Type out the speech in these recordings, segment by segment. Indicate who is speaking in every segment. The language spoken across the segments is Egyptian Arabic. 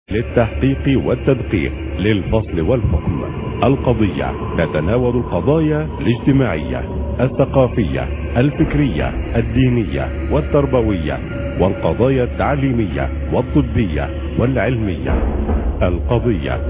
Speaker 1: للتحقيق والتدقيق للفصل والحكم القضية تتناول القضايا الاجتماعية الثقافية الفكرية الدينية والتربوية والقضايا التعليمية والطبية والعلمية القضية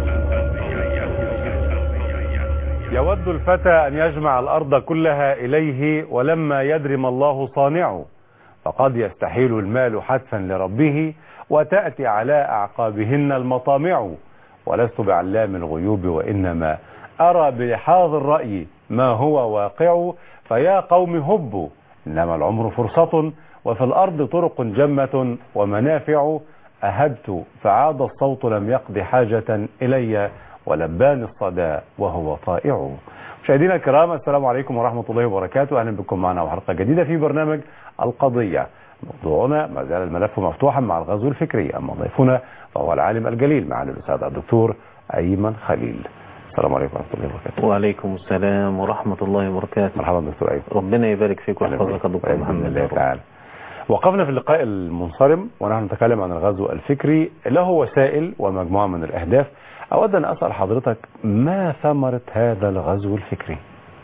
Speaker 2: يود الفتى أن يجمع الأرض كلها إليه ولما يدري ما الله صانعه فقد يستحيل المال حتفا لربه وتأتي على أعقابهن المطامع ولست بعلام الغيوب وإنما أرى بلحاظ الرأي ما هو واقع فيا قوم هبوا إنما العمر فرصة وفي الأرض طرق جمة ومنافع أهبت فعاد الصوت لم يقضي حاجة إلي ولبان الصدى وهو طائع مشاهدينا الكرام السلام عليكم ورحمة الله وبركاته أهلا بكم معنا وحلقة جديدة في برنامج القضية موضوعنا ما زال الملف مفتوحا مع الغزو الفكري أما ضيفنا فهو العالم الجليل معالي الأستاذ الدكتور أيمن خليل السلام عليكم ورحمة الله وبركاته
Speaker 3: وعليكم السلام ورحمة الله وبركاته
Speaker 2: مرحبا دكتور أيمن
Speaker 3: ربنا يبارك فيك ويحفظك يا دكتور
Speaker 2: بإذن
Speaker 3: محمد
Speaker 2: الله تعالى وقفنا في اللقاء المنصرم ونحن نتكلم عن الغزو الفكري له وسائل ومجموعة من الأهداف أود أن أسأل حضرتك ما ثمرة هذا الغزو الفكري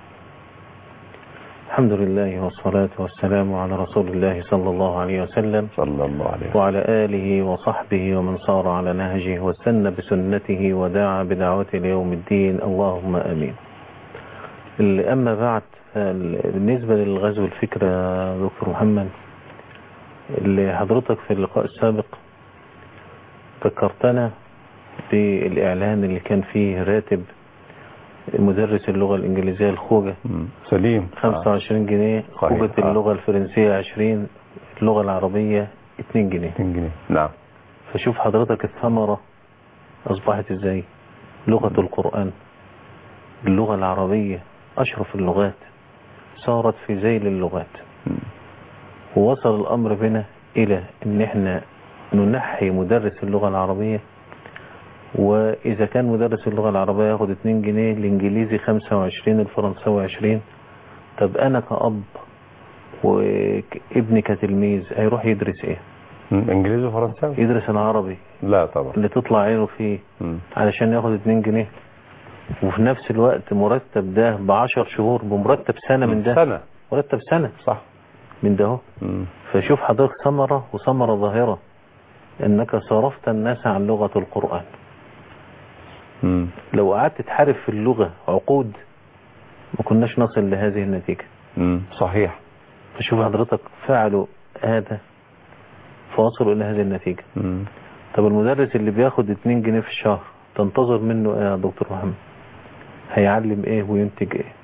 Speaker 3: الحمد لله والصلاة والسلام على رسول الله صلى الله عليه وسلم
Speaker 2: صلى الله عليه وسلم
Speaker 3: وعلى آله وصحبه ومن صار على نهجه واستنى بسنته ودعا بدعوته ليوم الدين اللهم آمين ال- أما بعد فال- بالنسبة للغزو الفكري يا دكتور محمد اللي حضرتك في اللقاء السابق ذكرتنا بالإعلان اللي كان فيه راتب مدرس اللغة الإنجليزية الخوجة
Speaker 2: مم. سليم
Speaker 3: 25 جنيه
Speaker 2: صحيح.
Speaker 3: خوجة
Speaker 2: آه.
Speaker 3: اللغة الفرنسية 20 اللغة العربية 2 جنيه
Speaker 2: 2 جنيه نعم
Speaker 3: فشوف حضرتك الثمرة أصبحت إزاي لغة القرآن اللغة العربية أشرف اللغات صارت في ذيل اللغات
Speaker 2: مم.
Speaker 3: ووصل الأمر بنا إلى إن إحنا ننحي مدرس اللغة العربية وإذا كان مدرس اللغة العربية ياخد 2 جنيه الإنجليزي 25 الفرنساوي 20 طب أنا كأب وابني كتلميذ هيروح يدرس إيه؟
Speaker 2: مم. إنجليزي وفرنساوي
Speaker 3: يدرس العربي
Speaker 2: لا طبعا
Speaker 3: اللي تطلع عينه فيه
Speaker 2: مم.
Speaker 3: علشان ياخد 2 جنيه وفي نفس الوقت مرتب ده ب 10 شهور بمرتب سنة من ده
Speaker 2: سنة
Speaker 3: مرتب سنة
Speaker 2: صح
Speaker 3: من ده اهو
Speaker 2: مم.
Speaker 3: فشوف حضرتك ثمرة وثمرة ظاهرة انك صرفت الناس عن لغة القرآن
Speaker 2: مم.
Speaker 3: لو قعدت تحارب في اللغة عقود ما كناش نصل لهذه النتيجة
Speaker 2: مم. صحيح
Speaker 3: فشوف حضرتك فعلوا هذا فوصلوا الى هذه النتيجة
Speaker 2: مم.
Speaker 3: طب المدرس اللي بياخد 2 جنيه في الشهر تنتظر منه ايه يا دكتور محمد هيعلم ايه وينتج ايه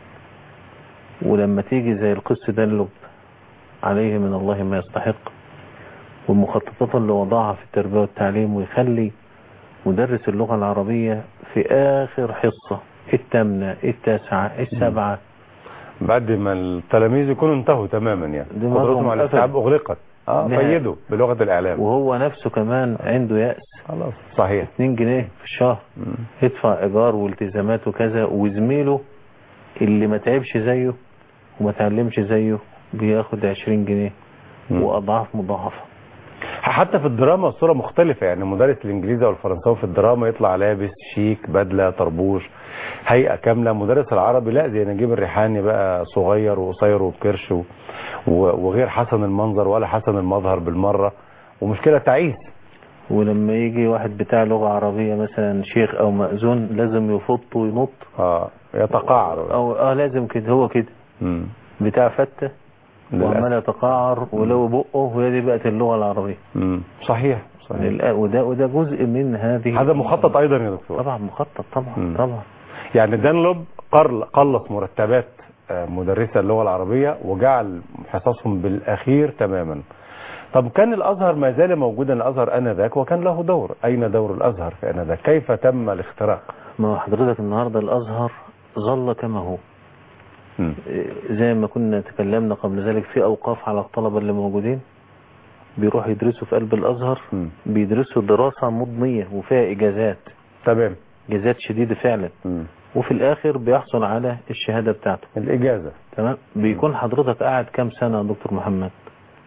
Speaker 3: ولما تيجي زي القس دلب عليه من الله ما يستحق والمخططات اللي وضعها في التربية والتعليم ويخلي مدرس اللغة العربية في آخر حصة الثامنة التاسعة السابعة
Speaker 2: بعد ما التلاميذ يكونوا انتهوا تماما يعني
Speaker 3: دماغهم
Speaker 2: قدرتهم على
Speaker 3: قفلت.
Speaker 2: الاستيعاب اغلقت اه
Speaker 3: نهائي.
Speaker 2: قيدوا بلغه الاعلام
Speaker 3: وهو نفسه كمان عنده يأس
Speaker 2: خلاص صحيح
Speaker 3: 2 جنيه في الشهر
Speaker 2: مم.
Speaker 3: يدفع ايجار والتزامات وكذا وزميله اللي ما تعبش زيه وما تعلمش زيه بياخد 20 جنيه
Speaker 2: مم.
Speaker 3: واضعاف مضاعفه
Speaker 2: حتى في الدراما الصوره مختلفه يعني مدرس الانجليزي او الفرنساوي في الدراما يطلع لابس شيك بدله طربوش هيئه كامله مدرس العربي لا زي نجيب الريحاني بقى صغير وقصير وبكرش و... و- وغير حسن المنظر ولا حسن المظهر بالمره ومشكله تعيس
Speaker 3: ولما يجي واحد بتاع لغه عربيه مثلا شيخ او مأذون لازم يفط وينط
Speaker 2: اه يتقاعر
Speaker 3: او اه لازم كده هو كده
Speaker 2: مم.
Speaker 3: بتاع فته
Speaker 2: للأسف.
Speaker 3: وعمال يتقاعر ولو بقه وهي دي بقت اللغه العربيه
Speaker 2: مم. صحيح صحيح
Speaker 3: للآ- وده وده جزء من هذه
Speaker 2: هذا مخطط ايضا يا دكتور
Speaker 3: طبعا مخطط طبعا
Speaker 2: مم.
Speaker 3: طبعا
Speaker 2: يعني دانلوب قل- قلص مرتبات آه، مدرسة اللغة العربية وجعل حصصهم بالأخير تماما طب كان الأزهر ما زال موجودا الأزهر آنذاك وكان له دور أين دور الأزهر في آنذاك كيف تم الاختراق
Speaker 3: ما هو حضرتك النهارده الازهر ظل كما هو
Speaker 2: مم.
Speaker 3: زي ما كنا تكلمنا قبل ذلك في أوقاف على الطلبة اللي موجودين بيروحوا يدرسوا في قلب الأزهر
Speaker 2: مم.
Speaker 3: بيدرسوا دراسة مضنية وفيها إجازات
Speaker 2: تمام
Speaker 3: إجازات شديدة فعلا
Speaker 2: مم.
Speaker 3: وفي الآخر بيحصل على الشهادة بتاعته
Speaker 2: الإجازة
Speaker 3: تمام بيكون حضرتك قاعد كام سنة يا دكتور محمد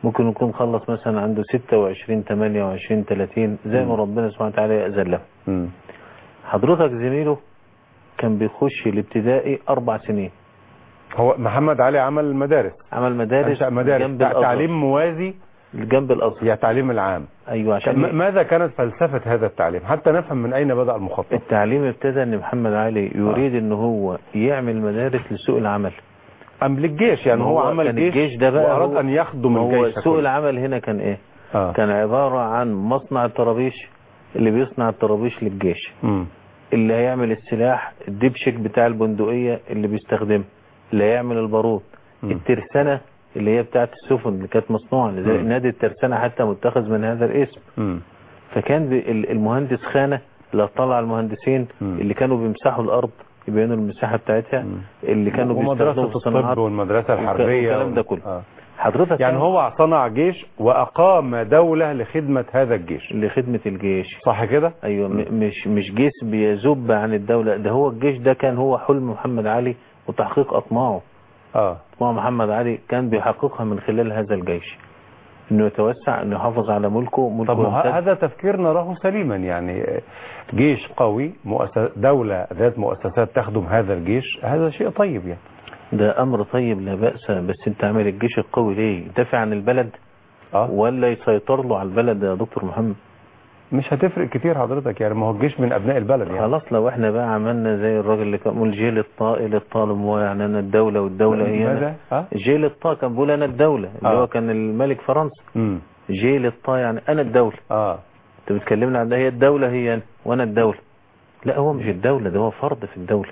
Speaker 3: ممكن يكون خلص مثلا عنده 26 28 30 زي ما
Speaker 2: مم.
Speaker 3: ربنا سبحانه وتعالى يأذن له
Speaker 2: مم.
Speaker 3: حضرتك زميله كان بيخش الابتدائي أربع سنين
Speaker 2: هو محمد علي عمل المدارس
Speaker 3: عمل مدارس
Speaker 2: أنشأ مدارس
Speaker 3: جنب
Speaker 2: تع-
Speaker 3: الأزهر
Speaker 2: تعليم موازي
Speaker 3: جنب الأزهر
Speaker 2: يا تعليم العام
Speaker 3: أيوة عشان
Speaker 2: م- ماذا كانت فلسفة هذا التعليم حتى نفهم من أين بدأ المخطط
Speaker 3: التعليم ابتدى ان محمد علي يريد ان هو يعمل مدارس لسوق العمل
Speaker 2: أم للجيش يعني
Speaker 3: ما
Speaker 2: هو
Speaker 3: هو
Speaker 2: عمل
Speaker 3: كان
Speaker 2: جيش,
Speaker 3: الجيش ده بقى
Speaker 2: وأراد
Speaker 3: هو-
Speaker 2: أن يخدم
Speaker 3: ما هو
Speaker 2: الجيش
Speaker 3: سوق
Speaker 2: كله.
Speaker 3: العمل هنا كان ايه
Speaker 2: آه.
Speaker 3: كان عبارة عن مصنع الطرابيش اللي بيصنع الطرابيش للجيش
Speaker 2: مم.
Speaker 3: اللي هيعمل السلاح الدبشك بتاع البندقية اللي بيستخدمه اللي هيعمل البارود
Speaker 2: مم.
Speaker 3: الترسانة اللي هي بتاعت السفن اللي كانت مصنوعة زي
Speaker 2: مم.
Speaker 3: نادي الترسانة حتى متخذ من هذا الاسم
Speaker 2: مم.
Speaker 3: فكان بي- ال- المهندس خانة اللي طلع المهندسين
Speaker 2: مم.
Speaker 3: اللي كانوا بيمسحوا الأرض يبينوا المساحة بتاعتها
Speaker 2: مم.
Speaker 3: اللي كانوا بيستخدموا
Speaker 2: ومدرسة
Speaker 3: في الصناعات
Speaker 2: الطب والمدرسة الحربية
Speaker 3: والكلام ده
Speaker 2: وال-
Speaker 3: كله.
Speaker 2: آه.
Speaker 3: حضرتك
Speaker 2: يعني
Speaker 3: كان
Speaker 2: هو صنع جيش وأقام دولة لخدمة هذا الجيش
Speaker 3: لخدمة الجيش
Speaker 2: صح كده؟
Speaker 3: ايوه م- مش مش جيش بيذب عن الدولة ده هو الجيش ده كان هو حلم محمد علي وتحقيق اطماعه
Speaker 2: اه
Speaker 3: اطماع محمد علي كان بيحققها من خلال هذا الجيش انه يتوسع انه يحافظ على ملكه ملكه
Speaker 2: طب ما ه-
Speaker 3: يمتد.
Speaker 2: هذا تفكير نراه سليما يعني جيش قوي مؤسس دولة ذات مؤسسات تخدم هذا الجيش هذا شيء طيب يعني
Speaker 3: ده امر طيب لا بأس بس انت عامل الجيش القوي ليه يدافع عن البلد
Speaker 2: اه
Speaker 3: ولا يسيطر له على البلد يا دكتور محمد
Speaker 2: مش هتفرق كتير حضرتك يعني ما هو الجيش من ابناء البلد يعني
Speaker 3: خلاص لو احنا بقى عملنا زي الراجل اللي كان بيقول جيل الطائل الطالب هو يعني انا الدولة والدولة هي
Speaker 2: ماذا؟
Speaker 3: أنا.
Speaker 2: اه
Speaker 3: جيل الطا كان بيقول انا الدولة اللي
Speaker 2: آه.
Speaker 3: هو كان الملك فرنسا
Speaker 2: امم
Speaker 3: جيل الطا يعني انا الدولة
Speaker 2: اه
Speaker 3: انت بتكلمنا عن ده هي الدولة هي أنا وأنا الدولة لا هو مش الدولة ده هو فرد في الدولة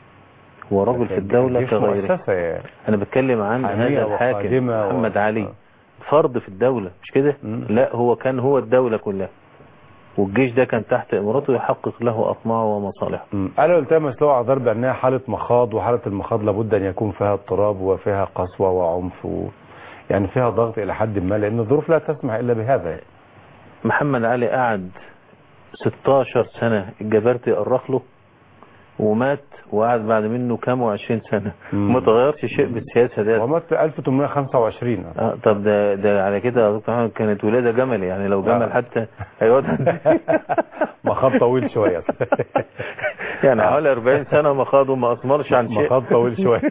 Speaker 3: هو رجل في الدولة
Speaker 2: الجيش
Speaker 3: كغيره
Speaker 2: مؤسسة يعني.
Speaker 3: أنا بتكلم عن
Speaker 2: حامية
Speaker 3: هذا الحاكم
Speaker 2: وقادمة و-
Speaker 3: محمد علي
Speaker 2: آه.
Speaker 3: فرد في الدولة مش كده
Speaker 2: مم.
Speaker 3: لا هو كان هو الدولة كلها والجيش ده كان تحت إمارته يحقق له أطماعه ومصالحه
Speaker 2: مم. انا قلت مسلوع اعذار بانها حالة مخاض وحالة المخاض لابد ان يكون فيها اضطراب وفيها قسوة وعنف و... يعني فيها ضغط الى حد ما لان الظروف لا تسمح الا بهذا يعني.
Speaker 3: محمد علي قعد 16 سنة الجبرتي يأرخ له ومات وقعد بعد منه كام وعشرين سنة
Speaker 2: مم.
Speaker 3: ما تغيرش شيء بالسياسة ده
Speaker 2: ومات في 1825
Speaker 3: آه طب ده ده على كده يا دكتور محمد كانت ولادة جمل يعني لو جمل
Speaker 2: آه.
Speaker 3: حتى هيقعد
Speaker 2: مخاض طويل شوية
Speaker 3: يعني حوالي 40 سنة مخاض وما أثمرش عن شيء
Speaker 2: مخاض طويل شوية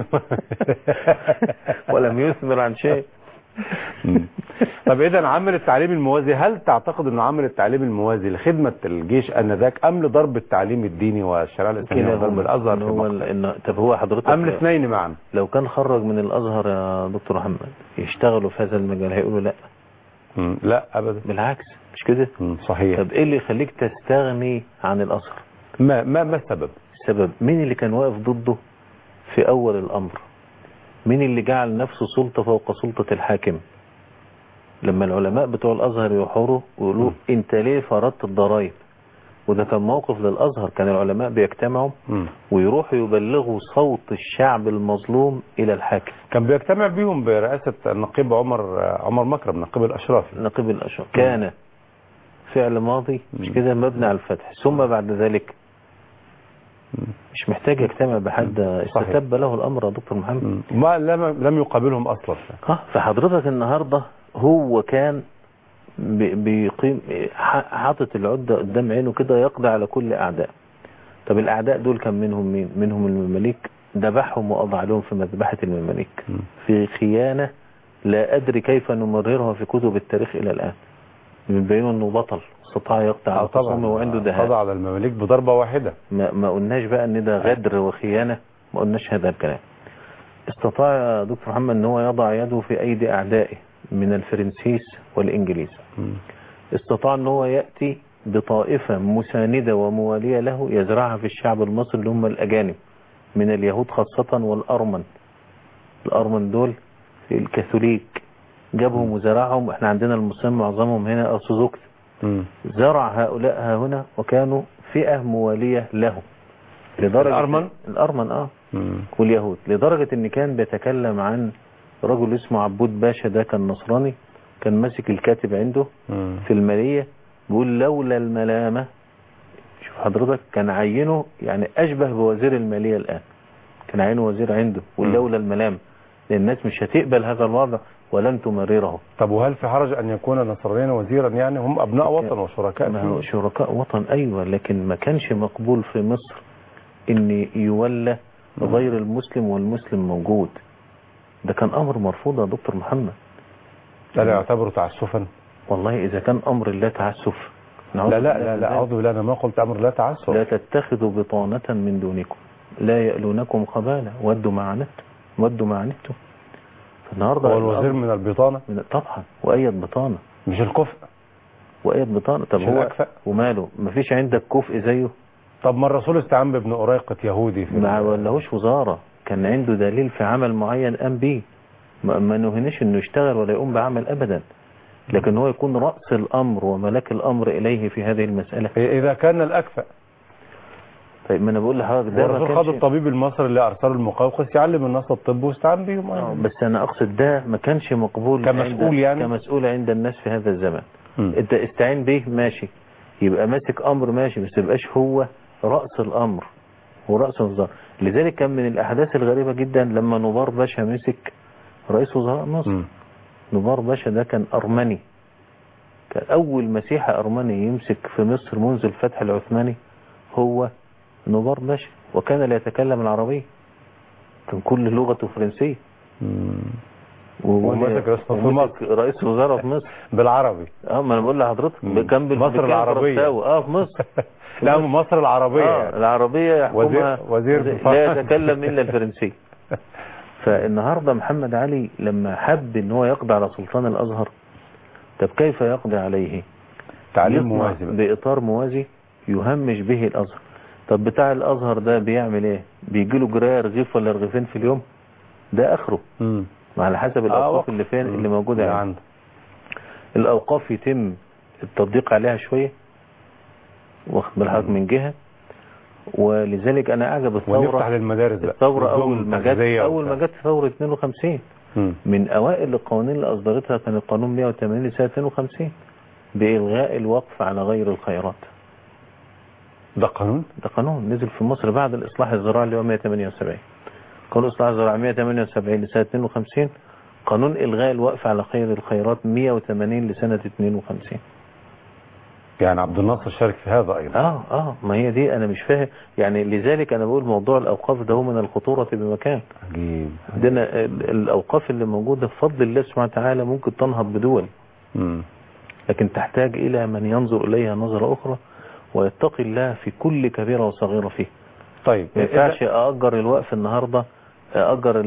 Speaker 3: ولم يثمر عن شيء
Speaker 2: مم. طب اذا عمل التعليم الموازي هل تعتقد انه عمل التعليم الموازي لخدمة الجيش انذاك ام لضرب التعليم الديني والشريعة الاسلامية
Speaker 3: كده
Speaker 2: وضرب الازهر
Speaker 3: إن
Speaker 2: في
Speaker 3: هو
Speaker 2: مصر؟
Speaker 3: ال- إن طب هو حضرتك
Speaker 2: ام الاثنين معا
Speaker 3: لو كان خرج من الأزهر يا دكتور محمد يشتغلوا في هذا المجال هيقولوا لا
Speaker 2: مم. لا ابدا
Speaker 3: بالعكس مش كده
Speaker 2: مم. صحيح
Speaker 3: طب ايه اللي يخليك تستغني عن الأزهر
Speaker 2: ما ما ما السبب
Speaker 3: السبب مين اللي كان واقف ضده في أول الأمر مين اللي جعل نفسه سلطة فوق سلطة الحاكم لما العلماء بتوع الأزهر يحوروا ويقولوا
Speaker 2: م.
Speaker 3: انت ليه فرضت الضرائب وده كان موقف للأزهر كان العلماء بيجتمعوا
Speaker 2: مم.
Speaker 3: ويروحوا يبلغوا صوت الشعب المظلوم إلى الحاكم
Speaker 2: كان بيجتمع بيهم برئاسة النقيب عمر عمر مكرم نقيب الاشراف
Speaker 3: نقيب الأشراف كان فعل ماضي مش
Speaker 2: م.
Speaker 3: كده مبني على الفتح ثم بعد ذلك مش محتاج يجتمع بحد
Speaker 2: صحيح.
Speaker 3: استتب له الأمر يا دكتور محمد
Speaker 2: مم. ما لم لم يقابلهم اصلا
Speaker 3: اه فحضرتك النهاردة هو كان بي- بيقيم ح- حاطط العدة قدام عينه كده يقضي على كل أعداء طب الأعداء دول كان منهم مين منهم المماليك ذبحهم وقضى عليهم في مذبحة المماليك
Speaker 2: مم.
Speaker 3: في خيانة لا أدري كيف نمررها في كتب التاريخ إلى الآن بيبينوا أنه بطل استطاع يقطع
Speaker 2: آه
Speaker 3: خصومه وعنده
Speaker 2: قضى
Speaker 3: دهاء
Speaker 2: على المماليك بضربة واحدة
Speaker 3: ما, ما قلناش بقى ان ده غدر وخيانة ما قلناش هذا الكلام استطاع يا دكتور محمد ان هو يضع يده في ايدي اعدائه من الفرنسيس والانجليز
Speaker 2: مم.
Speaker 3: استطاع ان هو يأتي بطائفة مساندة وموالية له يزرعها في الشعب المصري اللي هم الاجانب من اليهود خاصة والارمن الارمن دول الكاثوليك جابهم وزرعهم احنا عندنا المسلمين معظمهم هنا ارثوذكس
Speaker 2: مم.
Speaker 3: زرع هؤلاء ها هنا وكانوا فئة موالية له لدرجة
Speaker 2: الأرمن؟
Speaker 3: الأرمن اه
Speaker 2: مم.
Speaker 3: واليهود لدرجة ان كان بيتكلم عن رجل اسمه عبود باشا ده كان نصراني كان ماسك الكاتب عنده
Speaker 2: مم.
Speaker 3: في المالية بيقول لولا الملامة شوف حضرتك كان عينه يعني أشبه بوزير المالية الآن كان عينه وزير عنده
Speaker 2: مم.
Speaker 3: ولولا الملامة لأن الناس مش هتقبل هذا الوضع ولن تمرره
Speaker 2: طب وهل في حرج ان يكون نصرانيا وزيرا يعني هم ابناء وطن وشركاء
Speaker 3: ما هو
Speaker 2: فيه
Speaker 3: شركاء وطن أيوة لكن ما كانش مقبول في مصر إن يولى غير المسلم والمسلم موجود ده كان أمر مرفوض يا دكتور محمد
Speaker 2: ده لا يعتبر تعسفا
Speaker 3: والله إذا كان أمر لا تعسف نعوذ
Speaker 2: لا لا
Speaker 3: بالله
Speaker 2: لا
Speaker 3: من
Speaker 2: لا
Speaker 3: ذلك.
Speaker 2: اعوذ بالله انا ما قلت امر لا تعسف
Speaker 3: لا تتخذوا بطانة من دونكم لا يألونكم خبالا ودوا ما عنتم ودوا ما عنتم فالنهارده
Speaker 2: هو الوزير
Speaker 3: الأمر-
Speaker 2: من البطانه
Speaker 3: من طبعا وأيد بطانة
Speaker 2: مش الكفء
Speaker 3: وأيد بطانة طب
Speaker 2: مش
Speaker 3: هو
Speaker 2: الأكفأ.
Speaker 3: وماله مفيش عندك كفء زيه
Speaker 2: طب ما الرسول استعان بابن أريقة يهودي في
Speaker 3: ما
Speaker 2: ال-
Speaker 3: ولهوش وزارة كان عنده دليل في عمل معين قام بيه ما ما نهنش انه يشتغل ولا يقوم بعمل ابدا لكن هو يكون رأس الامر وملاك الامر اليه في هذه المسألة
Speaker 2: إذا كان الأكفأ
Speaker 3: طيب ما انا بقول لحضرتك ده ما
Speaker 2: والرسول خد
Speaker 3: كانش
Speaker 2: الطبيب المصري اللي أرسله المقوقس يعلم الناس الطب واستعان بيهم
Speaker 3: آه،
Speaker 2: أيضا.
Speaker 3: بس انا اقصد ده ما كانش مقبول
Speaker 2: كمسؤول
Speaker 3: عند
Speaker 2: يعني؟
Speaker 3: كمسؤول عند الناس في هذا الزمن
Speaker 2: مم.
Speaker 3: انت استعين به ماشي يبقى ماسك امر ماشي بس يبقاش هو رأس الامر هو رأس الوزارة لذلك كان من الاحداث الغريبة جدا لما نبار باشا مسك رئيس وزراء مصر
Speaker 2: مم.
Speaker 3: نبار باشا ده كان أرمني كان أول مسيحي أرمني يمسك في مصر منذ الفتح العثماني هو نبار باشا وكان لا يتكلم العربية كان كل لغته فرنسية
Speaker 2: مم.
Speaker 3: وهو-
Speaker 2: ومسك رئيس في
Speaker 3: ومسك رئيس وزراء في مصر
Speaker 2: بالعربي
Speaker 3: اه ما انا بقول لحضرتك
Speaker 2: مم.
Speaker 3: كان بال-
Speaker 2: مصر
Speaker 3: بكام
Speaker 2: العربية.
Speaker 3: فرنساوي. اه في مصر
Speaker 2: لا مصر العربية
Speaker 3: اه
Speaker 2: يعني.
Speaker 3: العربية يحكمها
Speaker 2: وزير- وزير
Speaker 3: لا يتكلم إلا الفرنسية فالنهاردة محمد علي لما حب ان هو يقضي على سلطان الازهر طب كيف يقضي عليه
Speaker 2: تعليم
Speaker 3: يصنع
Speaker 2: موازي بقى.
Speaker 3: بإطار موازي يهمش به الأزهر طب بتاع الأزهر ده بيعمل ايه بيجي له جراية رغيف ولا رغيفين في اليوم ده آخره
Speaker 2: مم.
Speaker 3: ما على حسب
Speaker 2: آه،
Speaker 3: الأوقاف
Speaker 2: وقت.
Speaker 3: اللي فين
Speaker 2: مم.
Speaker 3: اللي موجودة
Speaker 2: اللي
Speaker 3: يعني.
Speaker 2: عنده
Speaker 3: الأوقاف يتم التطبيق عليها شوية واخد بالحضرتك من جهة ولذلك أنا أعجب
Speaker 2: ونفتح
Speaker 3: الثورة
Speaker 2: للمدارس بقى
Speaker 3: الثورة
Speaker 2: نظام
Speaker 3: أول ما جت
Speaker 2: تغذية
Speaker 3: أول ما
Speaker 2: وبتاع.
Speaker 3: جت ثورة 52
Speaker 2: مم.
Speaker 3: من أوائل القوانين اللي أصدرتها كان القانون 180 لسنة 52 بإلغاء الوقف على غير الخيرات
Speaker 2: ده قانون
Speaker 3: ده قانون نزل في مصر بعد الإصلاح الزراعي اللي هو 178 قانون الإصلاح الزراعي 178 لسنة 52 قانون إلغاء الوقف على خير الخيرات 180 لسنة 52
Speaker 2: يعني عبد الناصر شارك في هذا أيضا
Speaker 3: اه اه ما هي دي انا مش فاهم يعني لذلك انا بقول موضوع الاوقاف ده هو من الخطورة بمكان
Speaker 2: عجيب
Speaker 3: عندنا ال- الاوقاف اللي موجودة بفضل الله سبحانه وتعالى ممكن تنهض بدول
Speaker 2: مم.
Speaker 3: لكن تحتاج الى من ينظر اليها نظرة اخرى ويتقي الله في كل كبيرة وصغيرة فيه
Speaker 2: طيب
Speaker 3: ما ينفعش اجر الوقف النهاردة اجر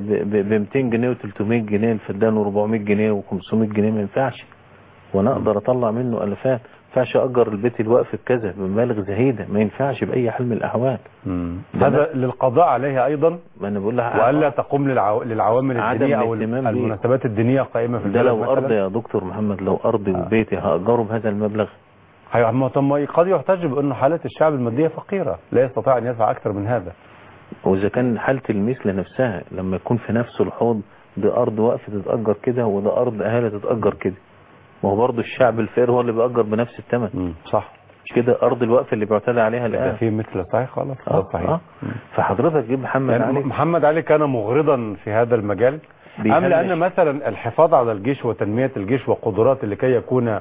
Speaker 3: ب 200 جنيه و300 جنيه الفدان و400 جنيه و500 جنيه ما ينفعش وانا اقدر اطلع منه الفات ما ينفعش اجر البيت الوقف بكذا بمبالغ زهيدة ما ينفعش باي حال من الاحوال
Speaker 2: مم.
Speaker 3: ده
Speaker 2: هذا للقضاء عليها أيضا
Speaker 3: ما انا بقول لها
Speaker 2: وألا تقوم للعو... للعوامل
Speaker 3: عدم
Speaker 2: الدينية أو
Speaker 3: الاهتمام بيه.
Speaker 2: المناسبات الدينية قائمة في
Speaker 3: ده
Speaker 2: البلد
Speaker 3: لو
Speaker 2: مثلاً؟
Speaker 3: ارض يا دكتور محمد لو ارضي وبيتي هاجره بهذا المبلغ
Speaker 2: هي- ما طب ما قد يحتج بأن حالة الشعب المادية فقيرة لا يستطيع أن يدفع أكثر من هذا
Speaker 3: واذا كان حالة المثل نفسها لما يكون في نفس الحوض ده ارض وقف تتأجر كده وده ارض اهالي تتأجر كده ما هو برضه الشعب الفقير هو اللي بيأجر بنفس الثمن
Speaker 2: صح
Speaker 3: مش كده ارض الوقف اللي بيعتدى عليها
Speaker 2: ده
Speaker 3: الان
Speaker 2: في مثل صحيح خلاص
Speaker 3: آه،
Speaker 2: ده صحيح
Speaker 3: آه. فحضرتك جيب محمد
Speaker 2: يعني
Speaker 3: علي
Speaker 2: محمد علي كان مغرضا في هذا المجال أم
Speaker 3: بيهمش.
Speaker 2: لأن مثلا الحفاظ على الجيش وتنمية الجيش وقدراته لكي يكون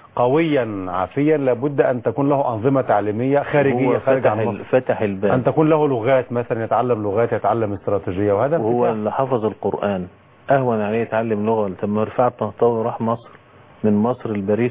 Speaker 2: قويا عافيا لابد أن تكون له أنظمة تعليمية خارجية
Speaker 3: هو
Speaker 2: خارج
Speaker 3: فتح,
Speaker 2: عن
Speaker 3: ال-
Speaker 2: مصر
Speaker 3: فتح الباب
Speaker 2: أن تكون له لغات مثلا يتعلم لغات يتعلم استراتيجية وهذا
Speaker 3: وهو
Speaker 2: انفتاح.
Speaker 3: اللي حفظ القرآن اهون عليه يتعلم لغة طب ما رفعت طهطاوي راح مصر من مصر لباريس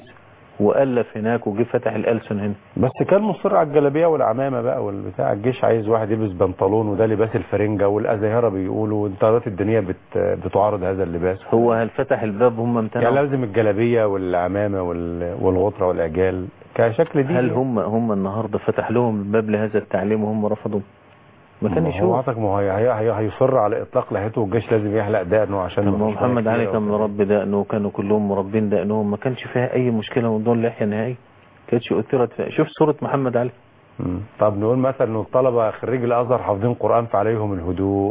Speaker 3: والف هناك وجه فتح الالسن هنا
Speaker 2: بس كان مصر على الجلابيه والعمامه بقى والبتاع الجيش عايز واحد يلبس بنطلون وده لباس الفرنجه والازاهره بيقولوا والطيارات الدينيه بت بتعارض هذا اللباس
Speaker 3: هو هل فتح الباب هم
Speaker 2: يعني
Speaker 3: امتنعوا
Speaker 2: لازم الجلابيه والعمامه وال- والغطره والاجال كشكل دين
Speaker 3: هل هم هم النهارده فتح لهم الباب لهذا التعليم وهم رفضوا ما كان
Speaker 2: ما هو
Speaker 3: يشوف
Speaker 2: عطك ما هو هي- هي- هيصر على اطلاق لحيته والجيش لازم يحلق دقنه عشان
Speaker 3: طب ما هو
Speaker 2: مفيش
Speaker 3: محمد
Speaker 2: حاجة
Speaker 3: علي
Speaker 2: كتيرة
Speaker 3: كان
Speaker 2: وكده.
Speaker 3: مربي دقنه وكانوا كلهم مربين دقنهم ما كانش فيها اي مشكله موضوع اللحيه نهائي كانتش اثرت فيها شوف صوره محمد علي
Speaker 2: مم. طب نقول مثلا ان الطلبه خريج الازهر حافظين قران فعليهم الهدوء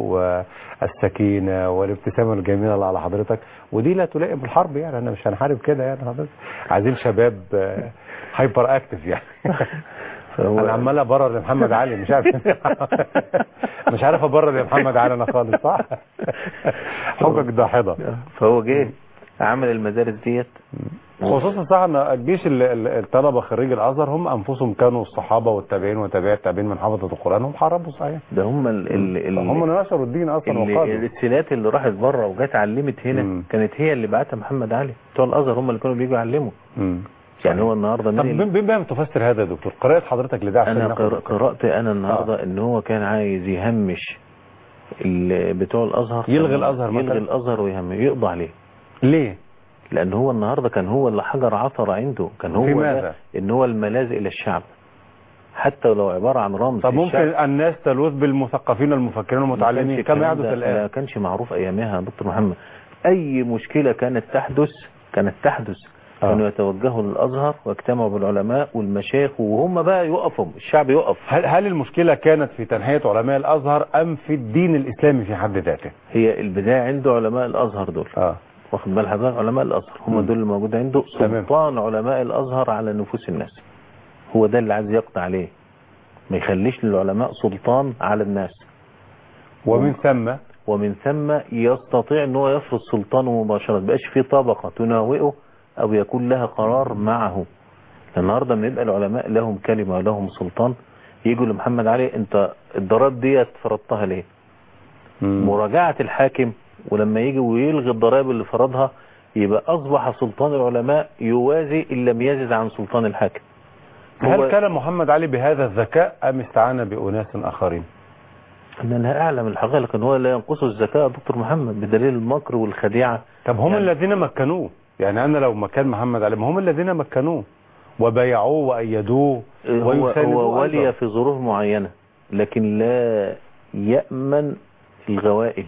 Speaker 2: والسكينه والابتسامه الجميله اللي على حضرتك ودي لا تلائم الحرب يعني انا مش هنحارب كده يعني حضرتك عايزين شباب آه، هايبر اكتف يعني
Speaker 3: فهو
Speaker 2: انا عمال ابرر لمحمد علي مش عارف مش عارف ابرر لمحمد علي انا خالص صح حجج داحضه
Speaker 3: فهو جه عمل المدارس ديت
Speaker 2: خصوصا صح ان الجيش ال- ال- الطلبه خريج الازهر هم انفسهم كانوا الصحابه والتابعين وتابعي التابعين من حفظه القران هم حاربوا صحيح
Speaker 3: ده هم ال ال ال
Speaker 2: هم اللي نشروا الدين اصلا
Speaker 3: اللي
Speaker 2: وقادوا
Speaker 3: السيلات اللي راحت بره وجت علمت هنا
Speaker 2: مم.
Speaker 3: كانت هي اللي بعتها محمد علي بتوع الازهر هم اللي كانوا بيجوا يعلموا
Speaker 2: مم.
Speaker 3: يعني هو النهارده
Speaker 2: طب
Speaker 3: نقل-
Speaker 2: بما بما تفسر هذا يا دكتور قراءه حضرتك لده عشان
Speaker 3: انا
Speaker 2: ناخد-
Speaker 3: قر- قرات انا النهارده ان هو كان عايز يهمش ال- بتوع الازهر
Speaker 2: يلغي الأزهر
Speaker 3: يلغي
Speaker 2: مثلا؟
Speaker 3: الازهر ويهمش يقضي عليه
Speaker 2: ليه
Speaker 3: لان هو النهارده كان هو اللي حجر عثر عنده كان هو
Speaker 2: في
Speaker 3: ده
Speaker 2: ماذا؟
Speaker 3: ان هو الملاذ الى الشعب حتى لو عباره عن رمز
Speaker 2: طب ممكن
Speaker 3: للشعب.
Speaker 2: الناس تلوث بالمثقفين المفكرين
Speaker 3: ما
Speaker 2: المتعلمين
Speaker 3: كانش
Speaker 2: كما
Speaker 3: الكلام
Speaker 2: يحدث
Speaker 3: ده-
Speaker 2: الان
Speaker 3: ما كانش معروف ايامها يا دكتور محمد اي مشكله كانت تحدث كانت تحدث
Speaker 2: آه.
Speaker 3: كانوا يتوجهوا للازهر ويجتمعوا بالعلماء والمشايخ وهم بقى يقفوا الشعب يقف
Speaker 2: هل هل المشكله كانت في تنحيه علماء الازهر ام في الدين الاسلامي في حد ذاته
Speaker 3: هي البدايه عنده علماء الازهر دول
Speaker 2: اه
Speaker 3: واخد بال حضرتك علماء الازهر هم
Speaker 2: مم.
Speaker 3: دول اللي موجود عنده
Speaker 2: تمام.
Speaker 3: سلطان علماء الازهر على نفوس الناس هو ده اللي عايز يقضي عليه ما يخليش للعلماء سلطان على الناس
Speaker 2: ومن ثم
Speaker 3: ومن ثم يستطيع ان هو يفرض سلطانه مباشرة بقاش في طبقة تناوئه او يكون لها قرار معه النهاردة لما يبقى العلماء لهم كلمة ولهم سلطان يجوا لمحمد علي انت الضرائب ديت فرضتها ليه مراجعة الحاكم ولما يجي ويلغي الضرائب اللي فرضها يبقى اصبح سلطان العلماء يوازي ان لم يزد عن سلطان الحاكم
Speaker 2: هل
Speaker 3: هو-
Speaker 2: كان محمد علي بهذا الذكاء ام استعان باناس اخرين
Speaker 3: ان انا اعلم الحقيقة ان هو لا ينقصه الذكاء يا دكتور محمد بدليل المكر والخديعة
Speaker 2: طب هم
Speaker 3: يعني-
Speaker 2: الذين مكنوه يعني انا لو مكان محمد علي ما هم الذين مكنوه وبايعوه وايدوه
Speaker 3: هو,
Speaker 2: ويساندوه
Speaker 3: هو ولي
Speaker 2: أيضاً.
Speaker 3: في ظروف معينة لكن لا يأمن الغوائل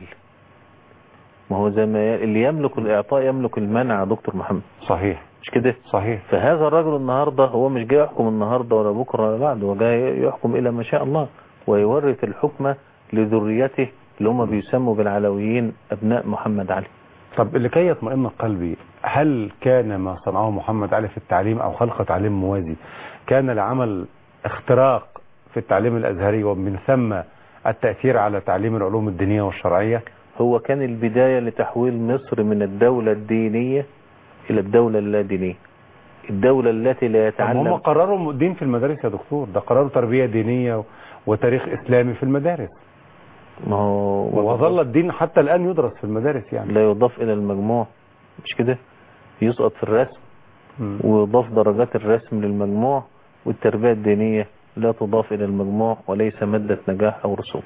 Speaker 3: ما هو زي ما ي- اللي يملك الإعطاء يملك المنع يا دكتور محمد
Speaker 2: صحيح
Speaker 3: مش كده
Speaker 2: صحيح
Speaker 3: فهذا الرجل النهاردة هو مش جاي يحكم النهاردة ولا بكرة ولا بعد هو جاي يحكم إلى ما شاء الله ويورث الحكم لذريته اللي هم بيسموا بالعلويين أبناء محمد علي
Speaker 2: طب لكي يطمئن قلبي هل كان ما صنعه محمد علي في التعليم او خلق تعليم موازي كان لعمل اختراق في التعليم الازهري ومن ثم التأثير على تعليم العلوم الدينية والشرعية
Speaker 3: هو كان البداية لتحويل مصر من الدولة الدينية إلى الدولة اللادينية الدولة التي لا
Speaker 2: طب هم
Speaker 3: يتعلم
Speaker 2: قرروا دين في المدارس يا دكتور ده قرروا تربية دينية وتاريخ إسلامي في المدارس
Speaker 3: ما هو
Speaker 2: وظل الدين حتى الآن يدرس في المدارس يعني
Speaker 3: لا يضاف إلى المجموع مش كده يسقط في الرسم
Speaker 2: مم.
Speaker 3: ويضاف درجات الرسم للمجموع والتربية الدينية لا تضاف إلى المجموع وليس مادة نجاح أو رسوب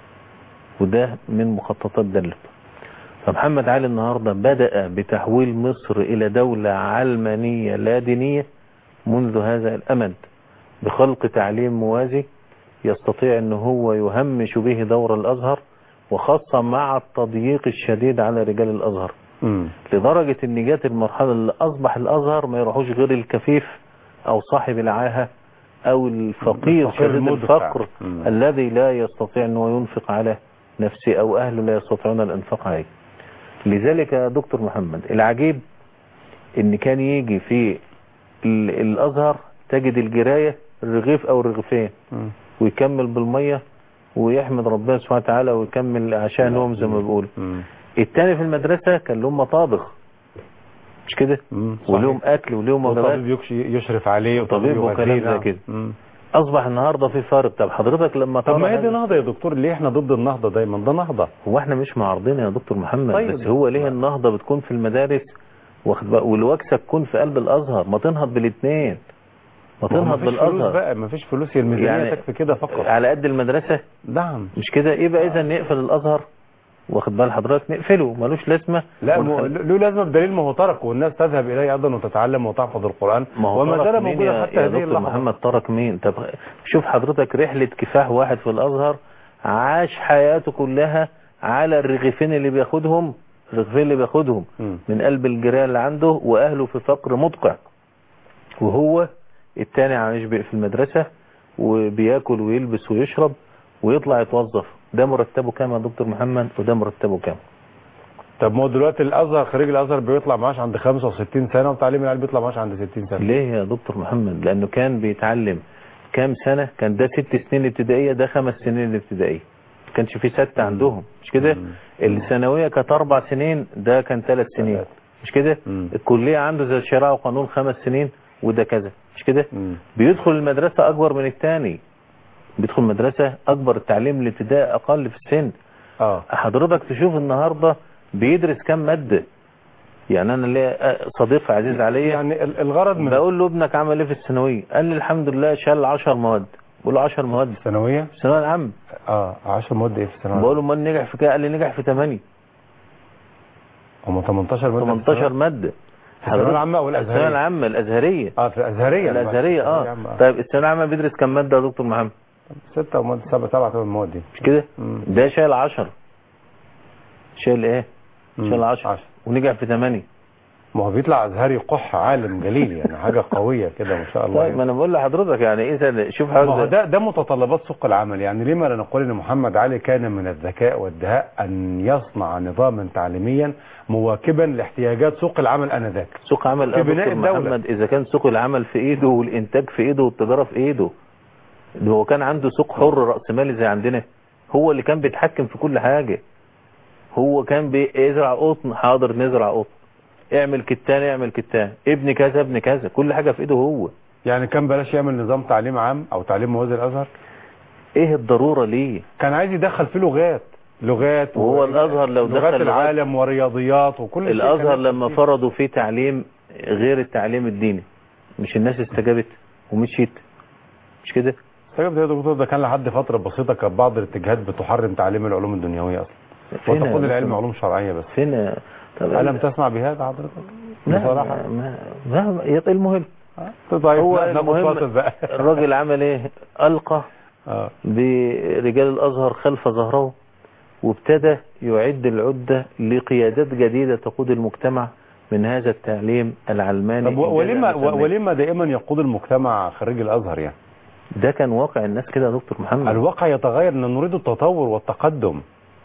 Speaker 3: وده من مخططات دلب فمحمد علي النهاردة بدأ بتحويل مصر إلى دولة علمانية لا دينية منذ هذا الأمد بخلق تعليم موازي يستطيع أن هو يهمش به دور الأزهر وخاصة مع التضييق الشديد على رجال الأزهر
Speaker 2: مم.
Speaker 3: لدرجة ان جات المرحلة اللي اصبح الازهر ما يروحوش غير الكفيف او صاحب العاهة او الفقير
Speaker 2: الفقير
Speaker 3: شديد
Speaker 2: المدفع.
Speaker 3: الفقر
Speaker 2: مم.
Speaker 3: الذي لا يستطيع انه ينفق على نفسه او اهله لا يستطيعون الانفاق عليه لذلك يا دكتور محمد العجيب ان كان يجي في ال- الازهر تجد الجراية الرغيف او الرغيفين
Speaker 2: مم.
Speaker 3: ويكمل بالمية ويحمد ربنا سبحانه وتعالى ويكمل عشاء نوم زي ما بيقولوا
Speaker 2: مم.
Speaker 3: التاني في المدرسة كان لهم مطابخ مش كده
Speaker 2: مم.
Speaker 3: ولهم اكل ولهم وجبات
Speaker 2: وطبيب يكش- يشرف عليه
Speaker 3: وطبيب
Speaker 2: وطبيب
Speaker 3: وكلام
Speaker 2: يغذيه.
Speaker 3: زي كده.
Speaker 2: مم.
Speaker 3: اصبح النهارده في فارق طب حضرتك لما
Speaker 2: طب ما
Speaker 3: ترى
Speaker 2: هي دي
Speaker 3: هذا-
Speaker 2: نهضة يا دكتور ليه احنا ضد النهضة دايما ده نهضة
Speaker 3: هو احنا مش معارضين يا دكتور محمد
Speaker 2: طيب.
Speaker 3: بس هو ليه النهضه بتكون في المدارس واخد بقى والوكسه تكون في قلب الازهر ما تنهض بالاثنين ما
Speaker 2: ما هو
Speaker 3: تنهض
Speaker 2: مفيش فلوس
Speaker 3: بالازهر
Speaker 2: بقى مفيش فلوس هي الميزانية
Speaker 3: يعني
Speaker 2: تكفي كده فقط
Speaker 3: على قد المدرسه
Speaker 2: نعم
Speaker 3: مش كده يبقى اذا نقفل الازهر واخد بال حضرتك نقفله ملوش لازمه
Speaker 2: لا مو-
Speaker 3: ونخلي-
Speaker 2: له لازمه بدليل ما هو ترك والناس تذهب اليه ايضا وتتعلم وتحفظ القران
Speaker 3: ما هو
Speaker 2: وما
Speaker 3: ترك
Speaker 2: زال
Speaker 3: مين
Speaker 2: موجودا
Speaker 3: يا,
Speaker 2: حتى
Speaker 3: يا
Speaker 2: هذه
Speaker 3: دكتور
Speaker 2: اللحظه
Speaker 3: محمد ترك مين طب شوف حضرتك رحلة كفاح واحد في الأزهر عاش حياته كلها على الرغيفين اللي بياخدهم الرغيفين اللي بياخدهم
Speaker 2: مم.
Speaker 3: من قلب الجيران اللي عنده وأهله في فقر مدقع وهو التاني عايش بقى في المدرسة وبياكل ويلبس ويشرب ويطلع يتوظف ده مرتبه كام يا دكتور محمد وده مرتبه كام
Speaker 2: طب ما هو دلوقتي الازهر خريج الازهر بيطلع معاش عند 65 سنه وتعليم العيال بيطلع معاش عند 60 سنه
Speaker 3: ليه يا دكتور محمد لأنه كان بيتعلم كام سنة كان ده ست سنين ابتدائية ده خمس سنين الابتدائية ما كانش في ستة عندهم مش كده
Speaker 2: مم.
Speaker 3: الثانوية كانت أربع سنين ده كان ثلاث سنين
Speaker 2: ثلاث.
Speaker 3: مش كده
Speaker 2: مم.
Speaker 3: الكلية عنده زي الشريعة وقانون خمس سنين وده كذا مش كده
Speaker 2: مم.
Speaker 3: بيدخل المدرسة أكبر من الثاني بيدخل مدرسة أكبر التعليم الابتدائي أقل في السن
Speaker 2: اه
Speaker 3: حضرتك تشوف النهاردة بيدرس كام مادة يعني أنا ليا صديق عزيز عليا
Speaker 2: يعني ال- الغرض من
Speaker 3: بقول له ابنك عمل ايه في الثانوية قال لي الحمد لله شال 10 مواد بقول له 10 مواد في
Speaker 2: الثانويه
Speaker 3: الثانوية العامة
Speaker 2: اه 10 مواد ايه في الثانويه
Speaker 3: بقول له امال نجح في كده قال لي نجح في 8
Speaker 2: هم 18 ماده في
Speaker 3: 18
Speaker 2: الثانوية؟
Speaker 3: مادة
Speaker 2: في الثانويه العامه او
Speaker 3: الثانوية
Speaker 2: الازهريه
Speaker 3: العامة الأزهرية
Speaker 2: اه في الازهريه
Speaker 3: الأزهرية
Speaker 2: الثانوية
Speaker 3: اه
Speaker 2: العامة،
Speaker 3: طيب الثانوية العامة بيدرس كام مادة يا دكتور محمد
Speaker 2: ستة ومادة سبعة سبعة ثمان مواد دي
Speaker 3: مش كده
Speaker 2: مم.
Speaker 3: ده شايل 10 شايل ايه
Speaker 2: مم.
Speaker 3: شايل 10
Speaker 2: عشرة.
Speaker 3: ونجح في 8
Speaker 2: ما هو بيطلع ازهري قح عالم جليل يعني حاجه قويه كده ما شاء الله
Speaker 3: طيب ما انا بقول لحضرتك يعني ايه شوف
Speaker 2: ما هو
Speaker 3: حضرتك
Speaker 2: ده ده متطلبات سوق العمل يعني لما لا نقول ان محمد علي كان من الذكاء والدهاء ان يصنع نظاما تعليميا مواكبا لاحتياجات سوق العمل انذاك
Speaker 3: سوق عمل
Speaker 2: في
Speaker 3: آه
Speaker 2: بناء
Speaker 3: دكتور
Speaker 2: الدولة.
Speaker 3: محمد اذا كان سوق العمل في ايده والانتاج في ايده والتجاره في ايده ده هو كان عنده سوق حر راسمالي زي عندنا هو اللي كان بيتحكم في كل حاجه هو كان بيزرع قطن حاضر نزرع قطن اعمل كتان اعمل كتان ابن كذا ابن كذا كل حاجه في ايده هو
Speaker 2: يعني كان بلاش يعمل نظام تعليم عام او تعليم موازي الازهر
Speaker 3: ايه الضروره ليه
Speaker 2: كان عايز يدخل فيه لغات لغات
Speaker 3: وهو الأزهر لو
Speaker 2: لغات
Speaker 3: دخل لغات-
Speaker 2: العالم ورياضيات وكل شيء
Speaker 3: الازهر
Speaker 2: كان
Speaker 3: لما
Speaker 2: فيه.
Speaker 3: فرضوا فيه تعليم غير التعليم الديني مش الناس استجابت ومشيت مش كده
Speaker 2: طيب ده يا دكتور ده كان لحد فتره بسيطه كانت بعض الاتجاهات بتحرم تعليم العلوم الدنيويه اصلا
Speaker 3: فين يا
Speaker 2: وتقول العلم
Speaker 3: دكتور؟
Speaker 2: علوم شرعيه بس
Speaker 3: فين طب
Speaker 2: ألم تسمع بهذا حضرتك؟
Speaker 3: لا
Speaker 2: بصراحة
Speaker 3: ما ما ما يط- المهم
Speaker 2: طيب
Speaker 3: هو
Speaker 2: لا، ناخد
Speaker 3: المهم
Speaker 2: فاصل بقى
Speaker 3: الراجل عمل ايه القى
Speaker 2: اه
Speaker 3: برجال الازهر خلف ظهره وابتدى يعد العدة لقيادات جديدة تقود المجتمع من هذا التعليم العلماني
Speaker 2: طب و- ولما
Speaker 3: إنجازاً
Speaker 2: و- ولما دائما يقود المجتمع خريج الازهر يعني
Speaker 3: ده كان واقع الناس كده يا دكتور محمد
Speaker 2: الواقع يتغير ان نريد التطور والتقدم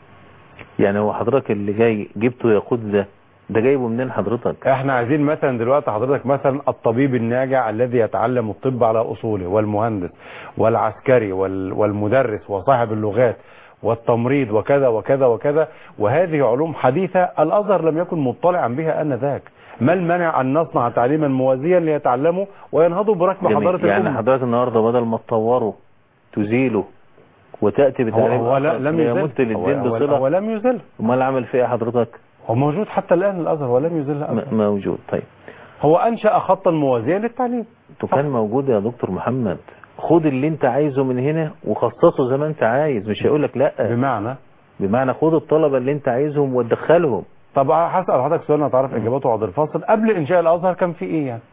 Speaker 3: يعني هو حضرتك اللي جاي جبته يقود ده ده جايبه منين حضرتك
Speaker 2: احنا عايزين مثلا دلوقتي حضرتك مثلا الطبيب الناجع الذي يتعلم الطب على اصوله والمهندس والعسكري وال- والمدرس وصاحب اللغات والتمريض وكذا وكذا وكذا وهذه علوم حديثة الازهر لم يكن مطلعا بها انذاك ما المانع ان نصنع تعليما موازيا ليتعلموا وينهضوا بركب
Speaker 3: جميل.
Speaker 2: حضارة
Speaker 3: يعني
Speaker 2: الامة
Speaker 3: حضرتك النهارده بدل ما تطوره تزيله وتأتي
Speaker 2: هو,
Speaker 3: بتعليم
Speaker 2: هو لا
Speaker 3: آخر
Speaker 2: لم
Speaker 3: يمت
Speaker 2: يزل هو,
Speaker 3: للدين
Speaker 2: هو,
Speaker 3: بصلة
Speaker 2: هو لم يزل
Speaker 3: امال عمل فيه ايه حضرتك
Speaker 2: هو موجود حتى الان الازهر ولم يزل أبداً.
Speaker 3: م- موجود طيب
Speaker 2: هو انشا خطا موازيا للتعليم
Speaker 3: وكان موجود يا دكتور محمد خد اللي انت عايزه من هنا وخصصه زي ما انت عايز مش هيقول لك لا
Speaker 2: بمعنى
Speaker 3: بمعنى خد الطلبه اللي انت عايزهم وتدخلهم
Speaker 2: طب هسأل حضرتك سؤال نتعرف اجابته بعد الفاصل قبل انشاء الازهر كان في ايه يعني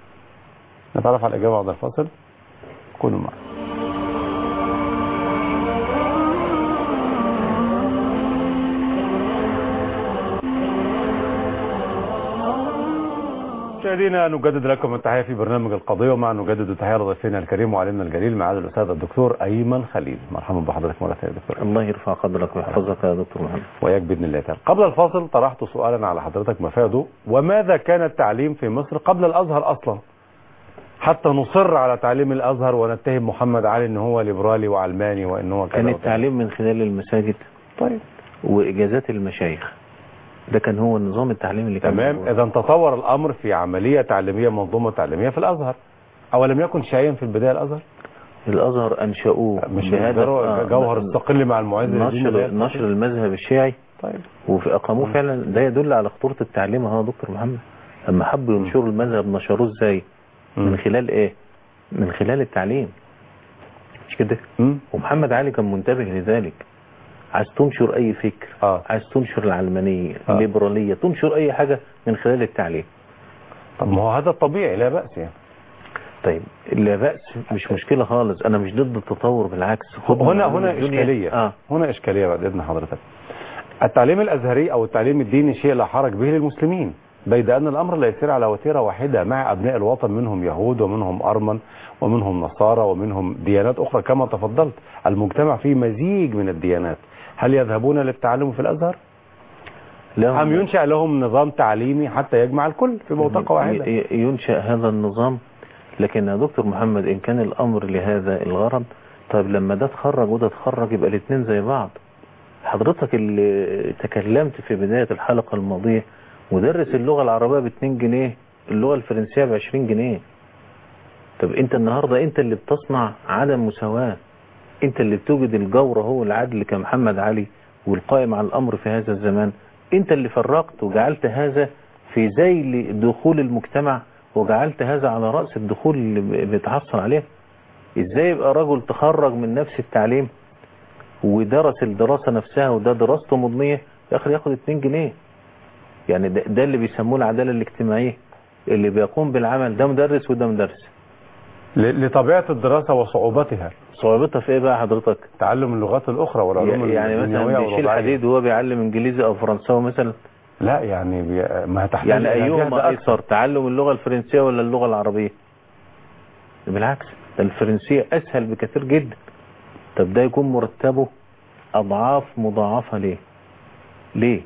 Speaker 2: نتعرف على الاجابه بعد الفاصل كونوا معنا مشاهدينا نجدد لكم التحيه في برنامج القضيه ومع نجدد التحيه لضيفنا الكريم وعلمنا الجليل معالي الاستاذ الدكتور ايمن خليل مرحبا بحضرتك مره ثانيه يا دكتور
Speaker 3: الله يرفع قدرك ويحفظك يا دكتور محمد
Speaker 2: وإياك بإذن الله تعالى قبل الفاصل طرحت سؤالا على حضرتك مفاده وماذا كان التعليم في مصر قبل الأزهر أصلا حتى نصر على تعليم الأزهر ونتهم محمد علي ان هو ليبرالي وعلماني وان هو كذا
Speaker 3: كان
Speaker 2: وكذا.
Speaker 3: التعليم من خلال المساجد
Speaker 2: طيب
Speaker 3: واجازات المشايخ ده كان هو النظام التعليمي اللي كان
Speaker 2: تمام
Speaker 3: موجود.
Speaker 2: اذا تطور الامر في عمليه تعليميه منظومه تعليميه في الازهر او لم يكن شيئا في البدايه الازهر
Speaker 3: الازهر انشأوه
Speaker 2: مش
Speaker 3: بهدف
Speaker 2: جوهر,
Speaker 3: آه،
Speaker 2: جوهر استقل مع المعز للدين
Speaker 3: نشر
Speaker 2: الله.
Speaker 3: نشر المذهب الشيعي
Speaker 2: طيب
Speaker 3: واقاموه فعلا ده يدل على خطوره التعليم اهو يا دكتور محمد لما حبوا ينشروا المذهب نشروه ازاي من
Speaker 2: مم.
Speaker 3: خلال ايه من خلال التعليم مش كده
Speaker 2: مم.
Speaker 3: ومحمد علي كان منتبه لذلك عايز تنشر اي فكر
Speaker 2: اه
Speaker 3: عايز تنشر العلمانيه
Speaker 2: آه.
Speaker 3: الليبراليه تنشر اي حاجه من خلال التعليم
Speaker 2: طب ما هو هذا الطبيعي لا باس يعني
Speaker 3: طيب لا بأس مش مشكلة خالص أنا مش ضد التطور بالعكس خد من
Speaker 2: هنا
Speaker 3: علوم
Speaker 2: هنا
Speaker 3: الدنيا.
Speaker 2: إشكالية
Speaker 3: آه.
Speaker 2: هنا إشكالية بعد إذن حضرتك التعليم الأزهري أو التعليم الديني شيء لا حرج به للمسلمين بيد أن الأمر لا يسير على وتيرة واحدة مع أبناء الوطن منهم يهود ومنهم أرمن ومنهم نصارى ومنهم ديانات أخرى كما تفضلت المجتمع فيه مزيج من الديانات هل يذهبون للتعلم في الأزهر
Speaker 3: لهم-
Speaker 2: أم ينشأ لهم نظام تعليمي حتى يجمع الكل في بوتقة واحدة
Speaker 3: ي- ي- ينشأ هذا النظام لكن يا دكتور محمد إن كان الأمر لهذا الغرض طيب لما ده اتخرج وده اتخرج يبقى الاثنين زي بعض حضرتك اللي تكلمت في بداية الحلقة الماضية مدرس اللغة العربية ب 2 جنيه اللغة الفرنسية ب 20 جنيه طب انت النهاردة انت اللي بتصنع عدم مساواة انت اللي بتوجد الجور هو العدل كمحمد علي والقائم على الامر في هذا الزمان انت اللي فرقت وجعلت هذا في ذيل دخول المجتمع وجعلت هذا على رأس الدخول اللي بيتحصل عليه ازاي يبقى رجل تخرج من نفس التعليم ودرس الدراسة نفسها وده دراسته مضنية في الاخر ياخد 2 جنيه يعني ده, ده اللي بيسموه العدالة الاجتماعية اللي بيقوم بالعمل ده مدرس وده مدرس
Speaker 2: ل- لطبيعة الدراسة وصعوبتها
Speaker 3: صعوبتها في ايه بقى حضرتك
Speaker 2: تعلم اللغات الأخرى والعلوم
Speaker 3: يعني
Speaker 2: الدنيوية
Speaker 3: مثلا بيشيل
Speaker 2: والوضعية.
Speaker 3: حديد وهو بيعلم انجليزي او فرنساوي مثلا
Speaker 2: لا يعني بي... ما هتحتاج
Speaker 3: يعني
Speaker 2: إلى جهد
Speaker 3: ايهما
Speaker 2: أكثر.
Speaker 3: ايسر تعلم اللغة الفرنسية ولا اللغة العربية بالعكس ده الفرنسية اسهل بكثير جدا طب ده يكون مرتبه اضعاف مضاعفة ليه ليه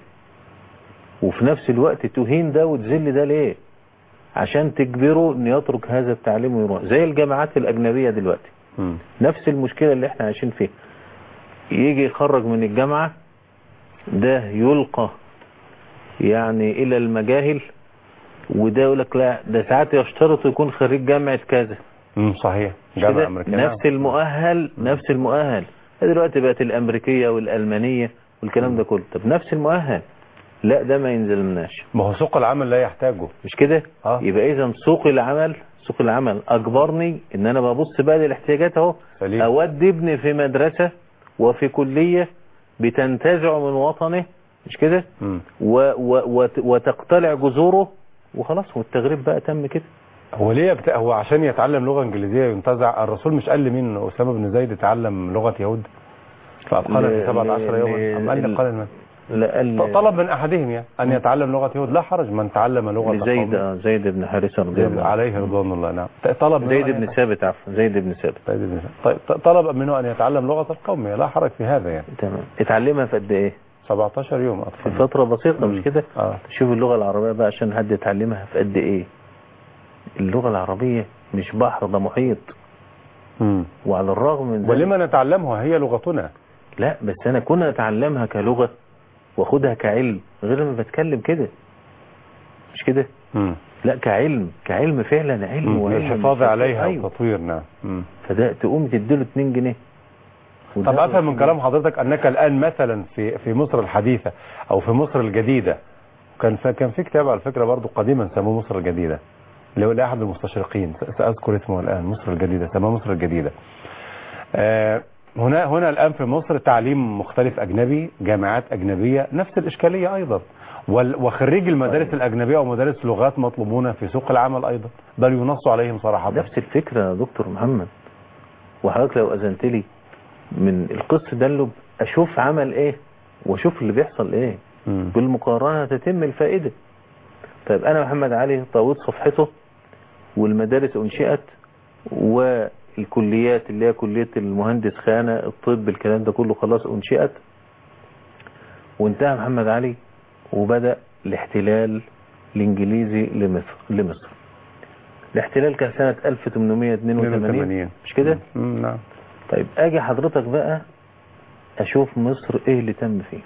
Speaker 3: وفي نفس الوقت تهين ده وتذل ده ليه عشان تجبره انه يترك هذا التعليم ويروح زي الجامعات الاجنبية دلوقتي
Speaker 2: مم.
Speaker 3: نفس المشكلة اللي احنا عايشين فيها يجي يخرج من الجامعة ده يلقى يعني الى المجاهل وده يقول لك لا ده ساعات يشترط يكون خريج جامعة كذا
Speaker 2: مم. صحيح
Speaker 3: مش
Speaker 2: جامعة
Speaker 3: كده؟
Speaker 2: أمريكية
Speaker 3: نفس المؤهل نفس المؤهل دلوقتي بقت الامريكية والالمانية والكلام ده كله طب نفس المؤهل لا ده ما ينزلناش
Speaker 2: ما هو سوق العمل لا يحتاجه
Speaker 3: مش كده
Speaker 2: آه.
Speaker 3: يبقى اذا سوق العمل سوق العمل اجبرني ان انا ببص بقى للاحتياجات اهو
Speaker 2: سليم.
Speaker 3: اودي ابني في مدرسة وفي كلية بتنتزع من وطنه مش كده
Speaker 2: مم.
Speaker 3: و و وت- وتقتلع جذوره وخلاص والتغريب بقى تم كده
Speaker 2: هو ليه يبت... هو عشان يتعلم لغة إنجليزية ينتزع الرسول مش قال مين أسامة بن زيد يتعلم لغة يهود فأبقانا في
Speaker 3: ل-
Speaker 2: سبعة
Speaker 3: ل-
Speaker 2: عشر يوما
Speaker 3: ل-
Speaker 2: أم قال لي
Speaker 3: ال-
Speaker 2: قال من
Speaker 3: لا قال
Speaker 2: طلب من أحدهم يعني أن يتعلم لغة يهود لا حرج من تعلم لغة
Speaker 3: لزيد
Speaker 2: قومه.
Speaker 3: آه، زيد بن حارثة رضي
Speaker 2: زيد
Speaker 3: الله
Speaker 2: عليه رضوان الله نعم طلب منه
Speaker 3: زيد
Speaker 2: أن
Speaker 3: بن
Speaker 2: يتعلم-
Speaker 3: ثابت عفوا زيد بن ثابت
Speaker 2: زيد بن ثابت. طيب ط- طلب منه أن يتعلم لغة القوم لا حرج في هذا يعني
Speaker 3: تمام اتعلمها في قد ايه
Speaker 2: 17 يوم
Speaker 3: في
Speaker 2: أطفال
Speaker 3: فترة بسيطة مش كده
Speaker 2: آه.
Speaker 3: شوف اللغة العربية بقى عشان حد يتعلمها في قد ايه اللغة العربية مش بحر ده محيط
Speaker 2: مم.
Speaker 3: وعلى الرغم من ذلك
Speaker 2: ولما نتعلمها هي لغتنا
Speaker 3: لا بس انا كنا اتعلمها كلغة واخدها كعلم غير لما بتكلم كده مش كده
Speaker 2: مم.
Speaker 3: لا كعلم كعلم فعلا علم
Speaker 2: مم.
Speaker 3: وعلم
Speaker 2: للحفاظ
Speaker 3: مش-
Speaker 2: عليها
Speaker 3: أيوة.
Speaker 2: وتطوير نعم مم.
Speaker 3: فده تقوم تديله 2 جنيه
Speaker 2: طب
Speaker 3: وده-
Speaker 2: افهم من كلام حضرتك انك الان مثلا في في مصر الحديثه او في مصر الجديده كان في كان في كتاب على فكره برضه قديما سموه مصر الجديده اللي هو لاحد المستشرقين س- ساذكر اسمه الان مصر الجديده سماه مصر الجديده آه، هنا هنا الان في مصر تعليم مختلف اجنبي جامعات اجنبيه نفس الاشكاليه ايضا وال- وخريجي المدارس الاجنبيه ومدارس لغات مطلوبون في سوق العمل ايضا بل ينص عليهم صراحه
Speaker 3: نفس الفكرة يا دكتور محمد وحضرتك لو أذنت لي من القس دلب أشوف عمل إيه وأشوف اللي بيحصل إيه
Speaker 2: مم.
Speaker 3: بالمقارنة تتم الفائدة طيب أنا محمد علي طويت صفحته والمدارس أنشئت والكليات اللي هي كلية المهندس خانة الطب الكلام ده كله خلاص أنشئت وانتهى محمد علي وبدأ الاحتلال الإنجليزي لمصر لمصر الاحتلال كان سنة 1882
Speaker 2: 82
Speaker 3: مش كده؟
Speaker 2: مم، نعم
Speaker 3: طيب اجي حضرتك بقى اشوف مصر ايه اللي تم فيه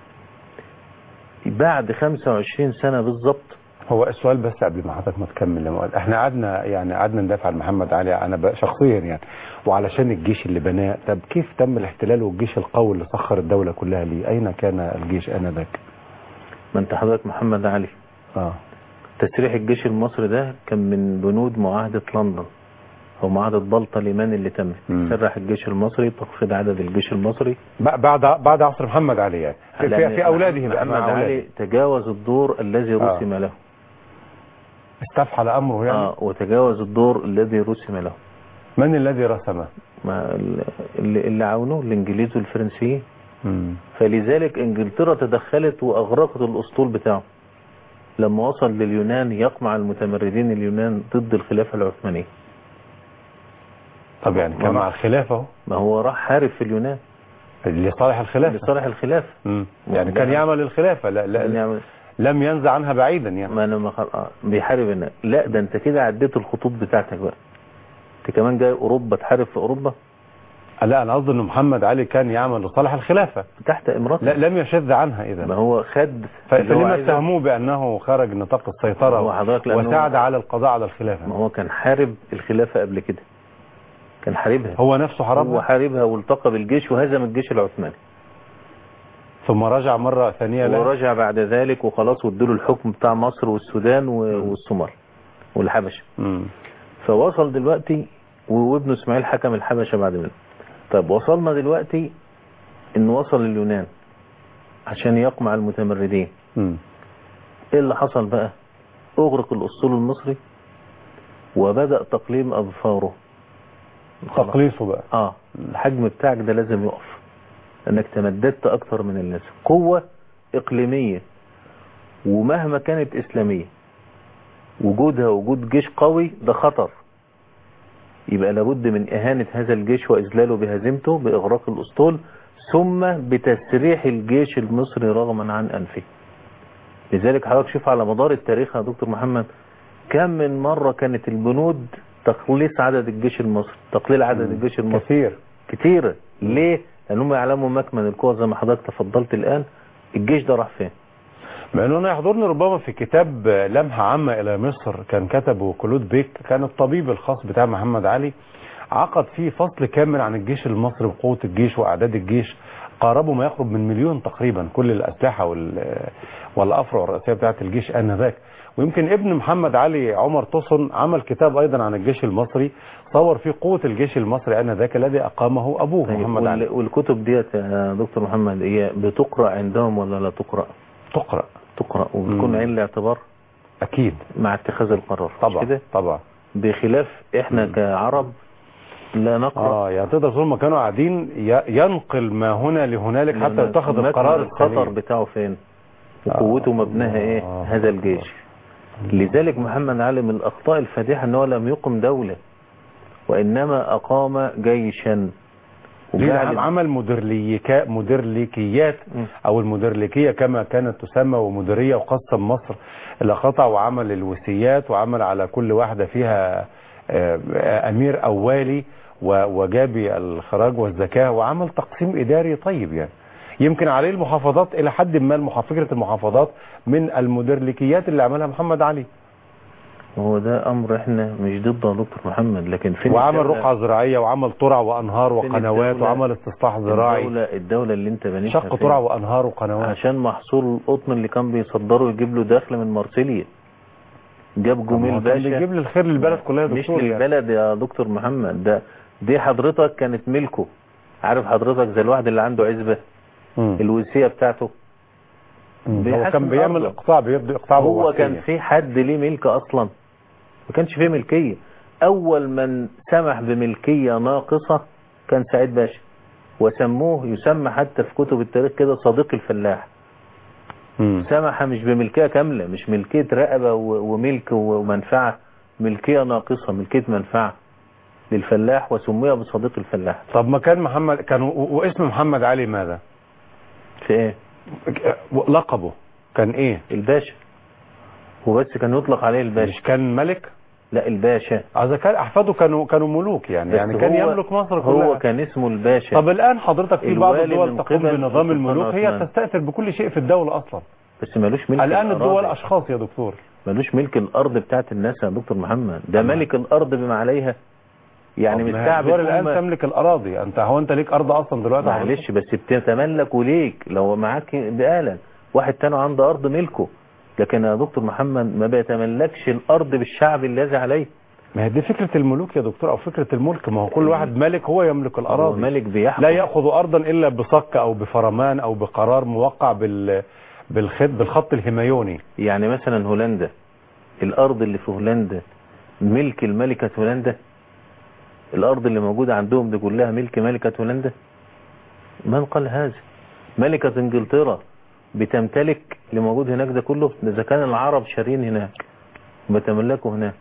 Speaker 3: بعد 25 سنة بالظبط
Speaker 2: هو السؤال بس قبل ما حضرتك ما تكمل لما قال احنا قعدنا يعني قعدنا ندافع عن محمد علي انا بقى شخصيا يعني وعلشان الجيش اللي بناه طب كيف تم الاحتلال والجيش القوي اللي سخر الدولة كلها ليه اين كان الجيش انذاك
Speaker 3: ما انت حضرتك محمد علي
Speaker 2: اه
Speaker 3: تسريح الجيش المصري ده كان من بنود معاهدة لندن او معاهدة بلطة ليمان اللي تمت
Speaker 2: مم.
Speaker 3: سرح الجيش المصري تخفيض عدد الجيش المصري
Speaker 2: ب- بعد بعد عصر محمد علي يعني في, في,
Speaker 3: لأن
Speaker 2: في اولاده بقى
Speaker 3: محمد
Speaker 2: مع
Speaker 3: علي
Speaker 2: أولاده.
Speaker 3: تجاوز الدور الذي
Speaker 2: آه.
Speaker 3: رسم له
Speaker 2: استفحل امره يعني
Speaker 3: اه وتجاوز الدور الذي رسم له
Speaker 2: من الذي رسمه
Speaker 3: ما ال- اللي, اللي عاونوه الانجليز والفرنسيين
Speaker 2: مم.
Speaker 3: فلذلك انجلترا تدخلت واغرقت الاسطول بتاعه لما وصل لليونان يقمع المتمردين اليونان ضد الخلافة العثمانية
Speaker 2: طب يعني كان مع الخلافة اهو
Speaker 3: ما هو راح حارب في اليونان
Speaker 2: لصالح الخلافة
Speaker 3: لصالح الخلافة
Speaker 2: مم. يعني كان يعمل الخلافة لا لا
Speaker 3: يعني
Speaker 2: لم ينزع عنها بعيدا يعني
Speaker 3: ما انا ما خل... آه، بيحارب هنا لا ده انت كده عديت الخطوط بتاعتك بقى انت كمان جاي اوروبا تحارب في اوروبا
Speaker 2: لا انا قصدي ان محمد علي كان يعمل لصالح الخلافه
Speaker 3: تحت امارات
Speaker 2: لا لم يشذ عنها اذا
Speaker 3: ما هو خد
Speaker 2: ف-
Speaker 3: اللي هو
Speaker 2: فلما
Speaker 3: عايزه.
Speaker 2: اتهموه بانه خرج نطاق السيطره
Speaker 3: هو حضرتك لأنه-
Speaker 2: وساعد على القضاء على
Speaker 3: ما
Speaker 2: الخلافه
Speaker 3: هو كان حارب الخلافة قبل كده كان حاربها
Speaker 2: هو نفسه
Speaker 3: هو
Speaker 2: حرمها
Speaker 3: حاربها والتقى بالجيش وهزم الجيش العثماني
Speaker 2: ثم رجع مره ثانيه لا
Speaker 3: ورجع بعد ذلك وخلاص وادوا الحكم بتاع مصر والسودان و- والصومال والحبشه
Speaker 2: مم.
Speaker 3: فوصل دلوقتي وابنه اسماعيل حكم الحبشه بعد منه طيب وصلنا دلوقتي انه وصل اليونان عشان يقمع المتمردين
Speaker 2: مم.
Speaker 3: ايه اللي حصل بقى اغرق الاسطول المصري وبدأ تقليم اظفاره خلاص.
Speaker 2: تقليصه بقى
Speaker 3: اه الحجم بتاعك ده لازم يقف انك تمددت اكتر من اللازم قوة اقليمية ومهما كانت اسلامية وجودها وجود جيش قوي ده خطر يبقى لابد من اهانة هذا الجيش واذلاله بهزيمته باغراق الاسطول ثم بتسريح الجيش المصري رغما عن انفه لذلك حضرتك شوف على مدار التاريخ يا دكتور محمد كم من مرة كانت البنود تقليص عدد الجيش المصري تقليل عدد الجيش المصري
Speaker 2: كثير
Speaker 3: كتيرة ليه؟ لأنهم يعلموا مكمن القوة زي ما حضرتك تفضلت الآن الجيش ده راح فين؟
Speaker 2: مع انه انا يحضرني ربما في كتاب لمحة عامة الى مصر كان كتبه كلود بيك كان الطبيب الخاص بتاع محمد علي عقد فيه فصل كامل عن الجيش المصري وقوة الجيش واعداد الجيش قاربوا ما يقرب من مليون تقريبا كل الاسلحة وال والافرع الرئيسية بتاعت الجيش انذاك ويمكن ابن محمد علي عمر تصن عمل كتاب ايضا عن الجيش المصري صور فيه قوة الجيش المصري انذاك الذي اقامه ابوه
Speaker 3: طيب
Speaker 2: محمد علي
Speaker 3: وال- والكتب ديت يا دكتور محمد هي بتقرأ عندهم ولا لا تقرأ؟
Speaker 2: تقرأ
Speaker 3: تقرأ وبتكون
Speaker 2: مم.
Speaker 3: عين الاعتبار
Speaker 2: اكيد
Speaker 3: مع اتخاذ القرار مش
Speaker 2: طبعا
Speaker 3: كده؟
Speaker 2: طبعا
Speaker 3: بخلاف احنا كعرب لا نقرأ
Speaker 2: اه يعني تقدر تقول ما كانوا قاعدين ي- ينقل ما هنا لهنالك حتى يتخذ
Speaker 3: مكمن
Speaker 2: القرار
Speaker 3: الخطر
Speaker 2: السليم
Speaker 3: بتاعه فين وقوته مبناها ايه
Speaker 2: آه.
Speaker 3: هذا الجيش لذلك محمد علي من الاخطاء الفادحه ان هو لم يقم دوله وانما اقام جيشا
Speaker 2: ليه
Speaker 3: وجعل-
Speaker 2: عم- عمل مدرليكا مدرليكيات
Speaker 3: م.
Speaker 2: او المدرليكيه كما كانت تسمى ومديريه وقسم مصر الى قطع وعمل الوسيات وعمل على كل واحده فيها آه، امير او والي و- وجابي الخراج والزكاه وعمل تقسيم اداري طيب يعني يمكن عليه المحافظات الى حد ما المح- فكره المحافظات من المدرليكيات اللي عملها محمد علي
Speaker 3: هو ده امر احنا مش ضده يا دكتور محمد لكن فين
Speaker 2: وعمل
Speaker 3: الدولة-
Speaker 2: رقعة زراعية وعمل ترع وأنهار
Speaker 3: فين
Speaker 2: وقنوات
Speaker 3: الدولة-
Speaker 2: وعمل استصلاح زراعي
Speaker 3: الدوله الدوله اللي انت بنيتها
Speaker 2: شق
Speaker 3: فين؟
Speaker 2: ترع وأنهار وقنوات
Speaker 3: عشان محصول القطن اللي كان بيصدره يجيب له دخل من مارسيليا جاب
Speaker 2: طب ما
Speaker 3: جميل
Speaker 2: هو كان
Speaker 3: باشا
Speaker 2: بيجيب لي الخير للبلد كلها يا
Speaker 3: مش
Speaker 2: دكتور يعني.
Speaker 3: للبلد يا دكتور محمد ده دي حضرتك كانت ملكه عارف حضرتك زي الواحد اللي عنده عزبة
Speaker 2: مم.
Speaker 3: الوصية بتاعته
Speaker 2: مم. هو
Speaker 3: بيحسن
Speaker 2: كان بيعمل
Speaker 3: أرضه.
Speaker 2: إقطاع بيبدأ إقطاع
Speaker 3: هو
Speaker 2: بوحدية.
Speaker 3: كان في حد ليه ملك اصلا ما كانش فيه ملكية اول من سمح بملكية ناقصة كان سعيد باشا وسموه يسمى حتى في كتب التاريخ كده صديق الفلاح
Speaker 2: مم.
Speaker 3: سمح مش بملكية كاملة مش ملكية رقبة و- وملك و- ومنفعة ملكية ناقصة ملكية منفعة للفلاح وسمي بصديق الفلاح
Speaker 2: طب ما كان محمد كان و- واسم محمد علي ماذا
Speaker 3: في ايه
Speaker 2: لقبه كان ايه
Speaker 3: الباشا وبس كان يطلق عليه الباشا
Speaker 2: مش كان ملك
Speaker 3: لا الباشا
Speaker 2: اذا كان احفاده كانوا كانوا ملوك يعني
Speaker 3: بس
Speaker 2: يعني كان
Speaker 3: هو-
Speaker 2: يملك مصر كلها
Speaker 3: هو كان اسمه الباشا
Speaker 2: طب الان حضرتك في بعض
Speaker 3: الوالي
Speaker 2: الدول
Speaker 3: من
Speaker 2: تقوم
Speaker 3: قبل
Speaker 2: بنظام
Speaker 3: سلطان
Speaker 2: الملوك هي
Speaker 3: عثمان.
Speaker 2: تستأثر بكل شيء في الدولة اصلا
Speaker 3: بس ملوش ملك
Speaker 2: الان الدول
Speaker 3: الأراضي.
Speaker 2: اشخاص يا دكتور
Speaker 3: ملوش ملك الارض بتاعت الناس يا دكتور محمد ده ملك الارض بما عليها يعني
Speaker 2: طب ما هي
Speaker 3: مستعبد
Speaker 2: الدول الان
Speaker 3: أمة.
Speaker 2: تملك الاراضي انت هو انت ليك ارض اصلا دلوقتي
Speaker 3: معلش بس بتتملك وليك لو معاك بآلا واحد تاني عنده أرض ملكه لكن يا دكتور محمد ما بيتملكش الأرض بالشعب الذي عليه
Speaker 2: ما هي دي فكرة الملوك يا دكتور او فكرة الملك ما هو كل واحد ملك هو يملك
Speaker 3: هو
Speaker 2: الاراضي
Speaker 3: ملك بيحكم
Speaker 2: لا ياخذ ارضا الا بصك او بفرمان او بقرار موقع بال بالخط بالخط الهميوني
Speaker 3: يعني مثلا هولندا الأرض اللي في هولندا ملك الملكة هولندا الأرض اللي موجودة عندهم دي كلها ملك ملكة هولندا من قال هذا ملكة انجلترا بتمتلك اللي موجود هناك ده كله ده إذا كان العرب شارين هناك بتملكوا هناك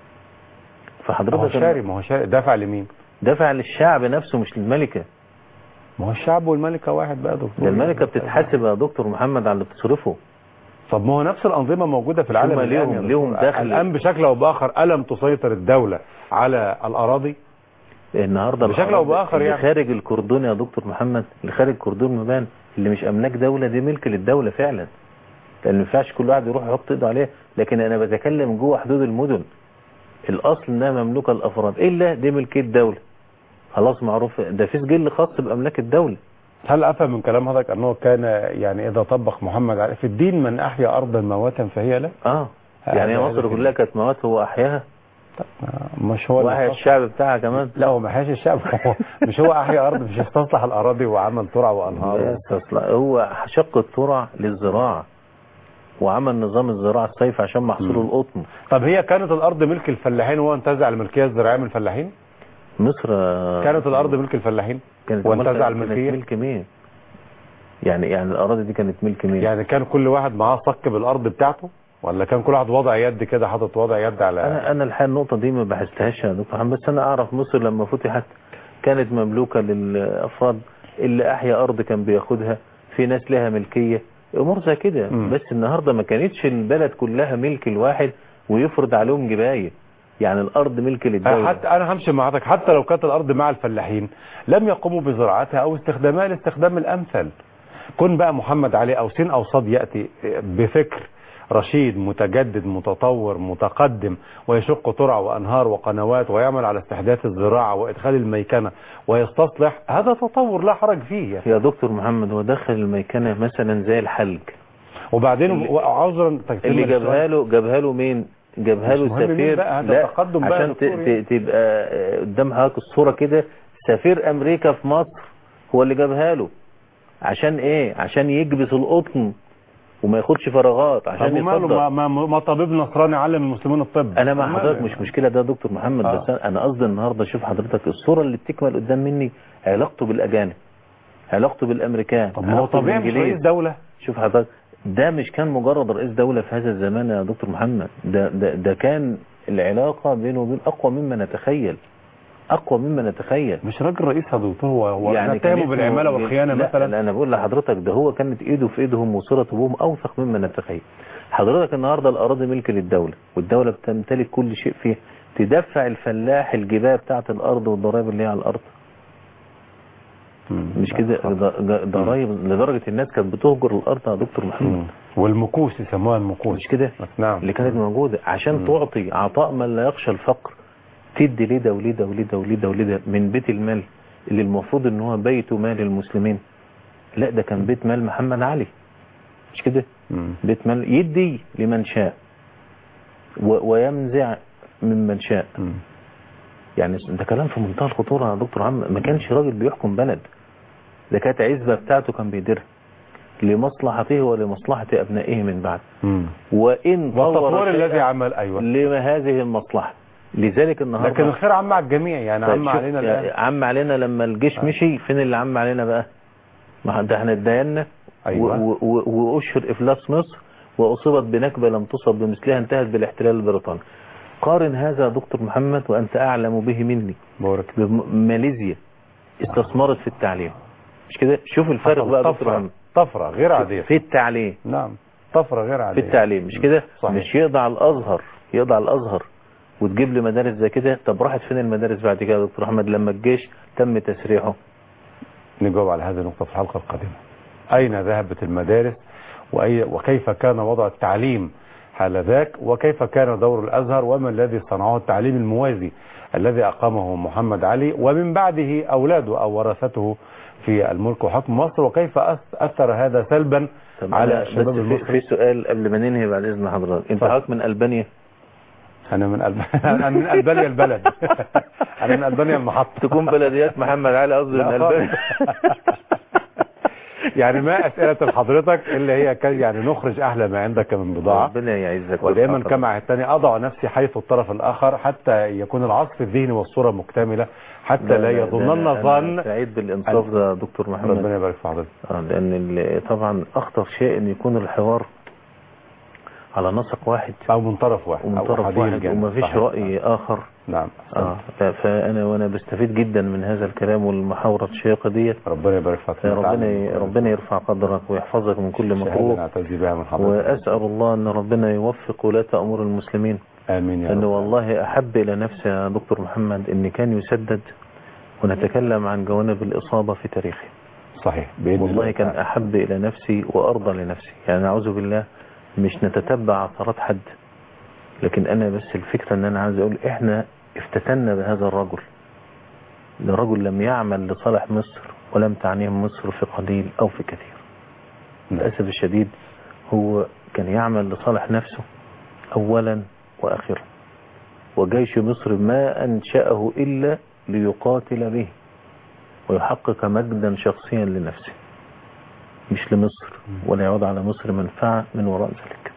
Speaker 2: ما هو
Speaker 3: فحضرتك
Speaker 2: شاري ما هو شاري دافع لمين
Speaker 3: دفع للشعب نفسه مش للملكة
Speaker 2: ما هو الشعب والملكة واحد بقى يا دكتور
Speaker 3: ده الملكة بتتحاسب يا دكتور محمد على اللي بتصرفه
Speaker 2: طب ما هو نفس الأنظمة موجودة في العالم
Speaker 3: هم
Speaker 2: الآن
Speaker 3: ليهم-
Speaker 2: يا
Speaker 3: ليهم
Speaker 2: دكتور.
Speaker 3: دخل.
Speaker 2: الآن بشكل أو بآخر ألم تسيطر الدولة على الأراضي
Speaker 3: النهارده
Speaker 2: بشكل أو
Speaker 3: الأراضي
Speaker 2: بآخر
Speaker 3: اللي
Speaker 2: يعني.
Speaker 3: خارج الكردون يا دكتور محمد اللي خارج كردون مبان اللي مش املاك دوله دي ملك للدوله فعلا لان ما ينفعش كل واحد يروح يحط ايده عليها لكن انا بتكلم جوه حدود المدن الاصل انها مملوكه للافراد الا دي ملكيه الدوله خلاص معروف ده في سجل خاص باملاك الدوله
Speaker 2: هل أفهم من كلام حضرتك أنه كان يعني إذا طبق محمد علي في الدين من أحيا أرضا موتا فهي له
Speaker 3: اه يعني
Speaker 2: هذا-
Speaker 3: مصر
Speaker 2: هذا
Speaker 3: كلها كانت موات هو احياها
Speaker 2: مش هو اللي
Speaker 3: واحيا
Speaker 2: خاص.
Speaker 3: الشعب بتاعها كمان
Speaker 2: لا هو ما حياش الشعب هو مش هو أحيا أرض مش استصلح الأراضي وعمل ترع وأنهار
Speaker 3: بس أصل هو شق الترع للزراعه وعمل نظام الزراعه الصيف عشان محصول
Speaker 2: مم.
Speaker 3: القطن
Speaker 2: طب هي كانت الأرض ملك الفلاحين وهو انتزع الملكية الزراعية من الفلاحين
Speaker 3: مصر آه،
Speaker 2: كانت الأرض ملك الفلاحين
Speaker 3: كانت
Speaker 2: وانتزع
Speaker 3: كانت
Speaker 2: الملكية
Speaker 3: ملك مين يعني يعني الاراضي دي كانت ملك مين
Speaker 2: يعني كان كل واحد معاه صك بالأرض بتاعته ولا كان كل واحد وضع يد كده حاطط وضع يد على
Speaker 3: انا انا الحقيقه النقطه دي ما بحثتهاش يا دكتور محمد بس انا اعرف مصر لما فتحت كانت مملوكه للافراد اللي احيا ارض كان بياخدها في ناس لها ملكيه امور زي كده
Speaker 2: مم.
Speaker 3: بس النهارده ما كانتش البلد كلها ملك الواحد ويفرض عليهم جبايه يعني الارض ملك للدوله
Speaker 2: حتى انا همشي مع حضرتك حتى لو كانت الارض مع الفلاحين لم يقوموا بزراعتها او استخدامها الاستخدام الامثل كن بقى محمد علي او سين او صاد ياتي بفكر رشيد متجدد متطور متقدم ويشق ترع وانهار وقنوات ويعمل على استحداث الزراعه وادخال الميكنه ويستصلح هذا تطور لا حرج فيه يعني.
Speaker 3: يا دكتور محمد هو دخل الميكنه مثلا زي الحلج
Speaker 2: وبعدين
Speaker 3: اللي-
Speaker 2: عذرا تكتمل
Speaker 3: اللي
Speaker 2: السؤال.
Speaker 3: جابها له جابها له مين جابها
Speaker 2: مش
Speaker 3: له
Speaker 2: مهم مين
Speaker 3: سفير
Speaker 2: بقى، هذا
Speaker 3: لا
Speaker 2: تقدم بقى يا
Speaker 3: عشان ت-
Speaker 2: دكتور يعني.
Speaker 3: ت- تبقى آه، قدام حضرتك الصوره كده سفير امريكا في مصر هو اللي جابها له عشان ايه عشان يكبس القطن وما ياخدش فراغات
Speaker 2: طب
Speaker 3: عشان
Speaker 2: وماله
Speaker 3: يصدر
Speaker 2: ما, ما, ما طبيب نصراني علم المسلمين الطب
Speaker 3: انا مع
Speaker 2: وماله
Speaker 3: حضرتك
Speaker 2: يعني.
Speaker 3: مش مشكله ده يا دكتور محمد
Speaker 2: آه.
Speaker 3: بس انا قصدي النهارده شوف حضرتك الصوره اللي بتكمل قدام مني علاقته بالاجانب علاقته بالامريكان
Speaker 2: طب ما هو
Speaker 3: علاقته
Speaker 2: طبيعي مش
Speaker 3: بالإنجليز.
Speaker 2: رئيس دوله
Speaker 3: شوف حضرتك ده مش كان مجرد رئيس دولة في هذا الزمان يا دكتور محمد ده, ده, ده كان العلاقة بينه وبين أقوى مما نتخيل أقوى مما نتخيل
Speaker 2: مش راجل رئيس يا دكتور هو هو
Speaker 3: يعني
Speaker 2: نتهمه
Speaker 3: كان
Speaker 2: بالعماله
Speaker 3: اسمه-
Speaker 2: والخيانه
Speaker 3: لا
Speaker 2: مثلا
Speaker 3: لا أنا بقول لحضرتك ده هو كانت إيده في إيدهم وصلته بهم أوثق مما نتخيل حضرتك النهاردة الأراضي ملك للدولة والدولة بتمتلك كل شيء فيها تدفع الفلاح الجباية بتاعت الأرض والضرائب اللي هي على الأرض مش كده ض- ض- ضرايب لدرجة الناس كانت بتهجر الأرض يا دكتور محمد
Speaker 2: مم. والمكوس يسموها المكوس
Speaker 3: مش كده
Speaker 2: نعم
Speaker 3: اللي كانت موجودة عشان
Speaker 2: مم.
Speaker 3: تعطي عطاء من لا يخشى الفقر تدي لده ولده ولده ولده ولده من بيت المال اللي المفروض ان هو بيت مال المسلمين لا ده كان بيت مال محمد علي مش كده
Speaker 2: مم.
Speaker 3: بيت مال يدي لمن شاء و- ويمزع ممن شاء
Speaker 2: مم.
Speaker 3: يعني ده كلام في منتهى الخطورة يا دكتور عم ما كانش راجل بيحكم بلد ده كانت عزبة بتاعته كان بيديرها لمصلحته ولمصلحة أبنائه من بعد
Speaker 2: مم.
Speaker 3: وإن طور
Speaker 2: والتطوير
Speaker 3: شيئا
Speaker 2: الذي عمل ايوه
Speaker 3: لهذه المصلحة لذلك النهاردة
Speaker 2: لكن الخير عم على الجميع يعني
Speaker 3: طيب
Speaker 2: عم
Speaker 3: شوف،
Speaker 2: علينا
Speaker 3: يا-
Speaker 2: الان
Speaker 3: عم علينا لما الجيش
Speaker 2: آه.
Speaker 3: مشي فين اللي عم علينا بقى ما ده احنا اتدينا
Speaker 2: أيوة.
Speaker 3: و- و- و- واشهر افلاس مصر واصيبت بنكبه لم تصب بمثلها انتهت بالاحتلال البريطاني قارن هذا يا دكتور محمد وانت اعلم به مني
Speaker 2: بارك
Speaker 3: بماليزيا استثمرت في التعليم مش كده شوف الفرق بقى يا دكتور
Speaker 2: طفره
Speaker 3: محمد
Speaker 2: طفره غير عاديه
Speaker 3: في التعليم
Speaker 2: نعم طفره غير
Speaker 3: في
Speaker 2: عاديه
Speaker 3: التعليم مش كده
Speaker 2: صحيح.
Speaker 3: مش يقضى على الازهر يقضى على الازهر وتجيب لي مدارس زي كده طب راحت فين المدارس بعد كده يا دكتور احمد لما الجيش تم تسريحه
Speaker 2: نجاوب على هذه النقطه في الحلقه القادمه اين ذهبت المدارس وأي وكيف كان وضع التعليم حال ذاك وكيف كان دور الازهر وما الذي صنعه التعليم الموازي الذي اقامه محمد علي ومن بعده اولاده او ورثته في الملك وحكم مصر وكيف أث- اثر هذا سلبا
Speaker 3: طب
Speaker 2: على
Speaker 3: أنا
Speaker 2: الشباب
Speaker 3: بس في,
Speaker 2: المصري
Speaker 3: في سؤال قبل ما ننهي بعد اذن حضرتك انت
Speaker 2: اتفضل.
Speaker 3: حضرتك من البانيا
Speaker 2: انا من ألب... انا من البانيا البلد انا من البانيا المحطه
Speaker 3: تكون بلديات محمد علي قصدي من
Speaker 2: لا
Speaker 3: البانيا
Speaker 2: يعني ما اسئله حضرتك اللي هي كان يعني نخرج احلى ما عندك من بضاعه
Speaker 3: ربنا يعزك
Speaker 2: ودائما
Speaker 3: ويرفعك.
Speaker 2: كما عدتني اضع نفسي حيث الطرف الاخر حتى يكون العصف الذهني والصوره مكتمله حتى لا
Speaker 3: لا-
Speaker 2: يظنن
Speaker 3: أنا
Speaker 2: ظن
Speaker 3: سعيد بالانصاف ده يا دكتور محمد
Speaker 2: ربنا يبارك في حضرتك
Speaker 3: آه، لان ال- طبعا اخطر شيء ان يكون الحوار على نسق واحد
Speaker 2: او من طرف واحد
Speaker 3: ومن
Speaker 2: أو
Speaker 3: طرف
Speaker 2: أحدهم
Speaker 3: واحد
Speaker 2: الجانب.
Speaker 3: وما فيش
Speaker 2: صحيح.
Speaker 3: رأي آخر
Speaker 2: نعم
Speaker 3: آه ف- فأنا وأنا بستفيد جدا من هذا الكلام والمحاورة الشيقة ديت
Speaker 2: ربنا يبارك فيك
Speaker 3: ربنا ربنا يرفع قدرك ويحفظك من كل
Speaker 2: شهادة
Speaker 3: مكروه
Speaker 2: نعتز بها من حضرتك
Speaker 3: وأسأل الله أن ربنا يوفق ولاة أمور المسلمين
Speaker 2: امين يا
Speaker 3: لأنه
Speaker 2: رب
Speaker 3: والله أحب إلى نفسي يا دكتور محمد أن كان يسدد ونتكلم عن جوانب الإصابة في تاريخه
Speaker 2: صحيح باذن
Speaker 3: والله
Speaker 2: الله
Speaker 3: كان
Speaker 2: تعالى.
Speaker 3: أحب إلى نفسي وأرضى لنفسي يعني أعوذ بالله مش نتتبع عثرات حد لكن أنا بس الفكرة أن أنا عايز أقول إحنا افتتنا بهذا الرجل ده رجل لم يعمل لصالح مصر ولم تعنيه مصر في قليل أو في كثير
Speaker 2: نعم.
Speaker 3: للأسف الشديد هو كان يعمل لصالح نفسه أولا وآخرا وجيش مصر ما أنشأه إلا ليقاتل به ويحقق مجدا شخصيا لنفسه مش لمصر ولا يعود على مصر منفعة من وراء ذلك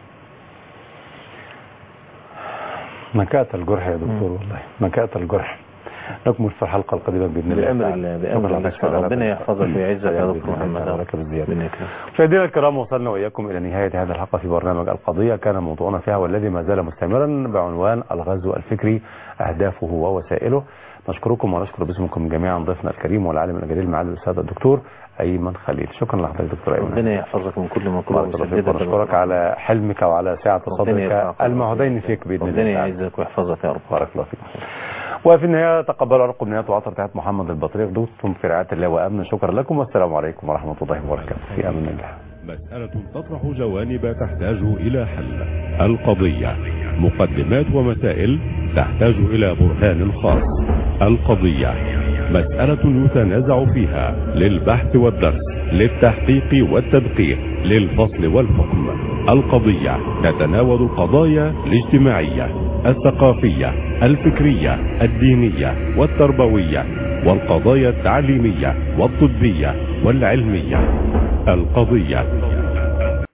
Speaker 2: مكاة الجرح يا دكتور والله مكاة الجرح نكمل في الحلقة القادمة بإذن الله
Speaker 3: بأمر
Speaker 2: تعالى.
Speaker 3: الله بأمر
Speaker 2: شكراً
Speaker 3: الله
Speaker 2: لك على
Speaker 3: ربنا
Speaker 2: هذا
Speaker 3: يحفظك ويعزك يا
Speaker 2: بإذن
Speaker 3: دكتور
Speaker 2: الله
Speaker 3: محمد
Speaker 2: تعالى ولك بالزيادة.
Speaker 3: ربنا يكرمك
Speaker 2: مشاهدينا الكرام وصلنا وإياكم إلى نهاية هذه الحلقة في برنامج القضية كان موضوعنا فيها والذي ما زال مستمرا بعنوان الغزو الفكري أهدافه ووسائله نشكركم ونشكر باسمكم جميعا ضيفنا الكريم والعالم الجليل معالي الأستاذ الدكتور أيمن خليل شكرا لحضرتك دكتور أيمن
Speaker 3: ربنا يحفظك من كل مكروه
Speaker 2: بارك الله فيك
Speaker 3: ويسددك
Speaker 2: ونشكرك على حلمك وعلى سعة
Speaker 3: ربنا يرفع
Speaker 2: صدرك
Speaker 3: قدرك.
Speaker 2: المعهودين فيك بإذن الله
Speaker 3: ربنا
Speaker 2: تعالى.
Speaker 3: يعزك ويحفظك يا رب
Speaker 2: بارك الله فيك وفي النهاية تقبلوا رقم نهاية وعطر تحت محمد البطريق دمتم في رعاية الله وأمن شكرا لكم والسلام عليكم ورحمة الله وبركاته في أمان الله
Speaker 1: مسألة تطرح جوانب تحتاج إلى حل القضية مقدمات ومسائل تحتاج إلى برهان خاص القضية مسألة يتنازع فيها للبحث والدرس للتحقيق والتدقيق للفصل والحكم القضية تتناول القضايا الاجتماعية الثقافية الفكرية الدينية والتربوية والقضايا التعليمية والطبية والعلمية القضية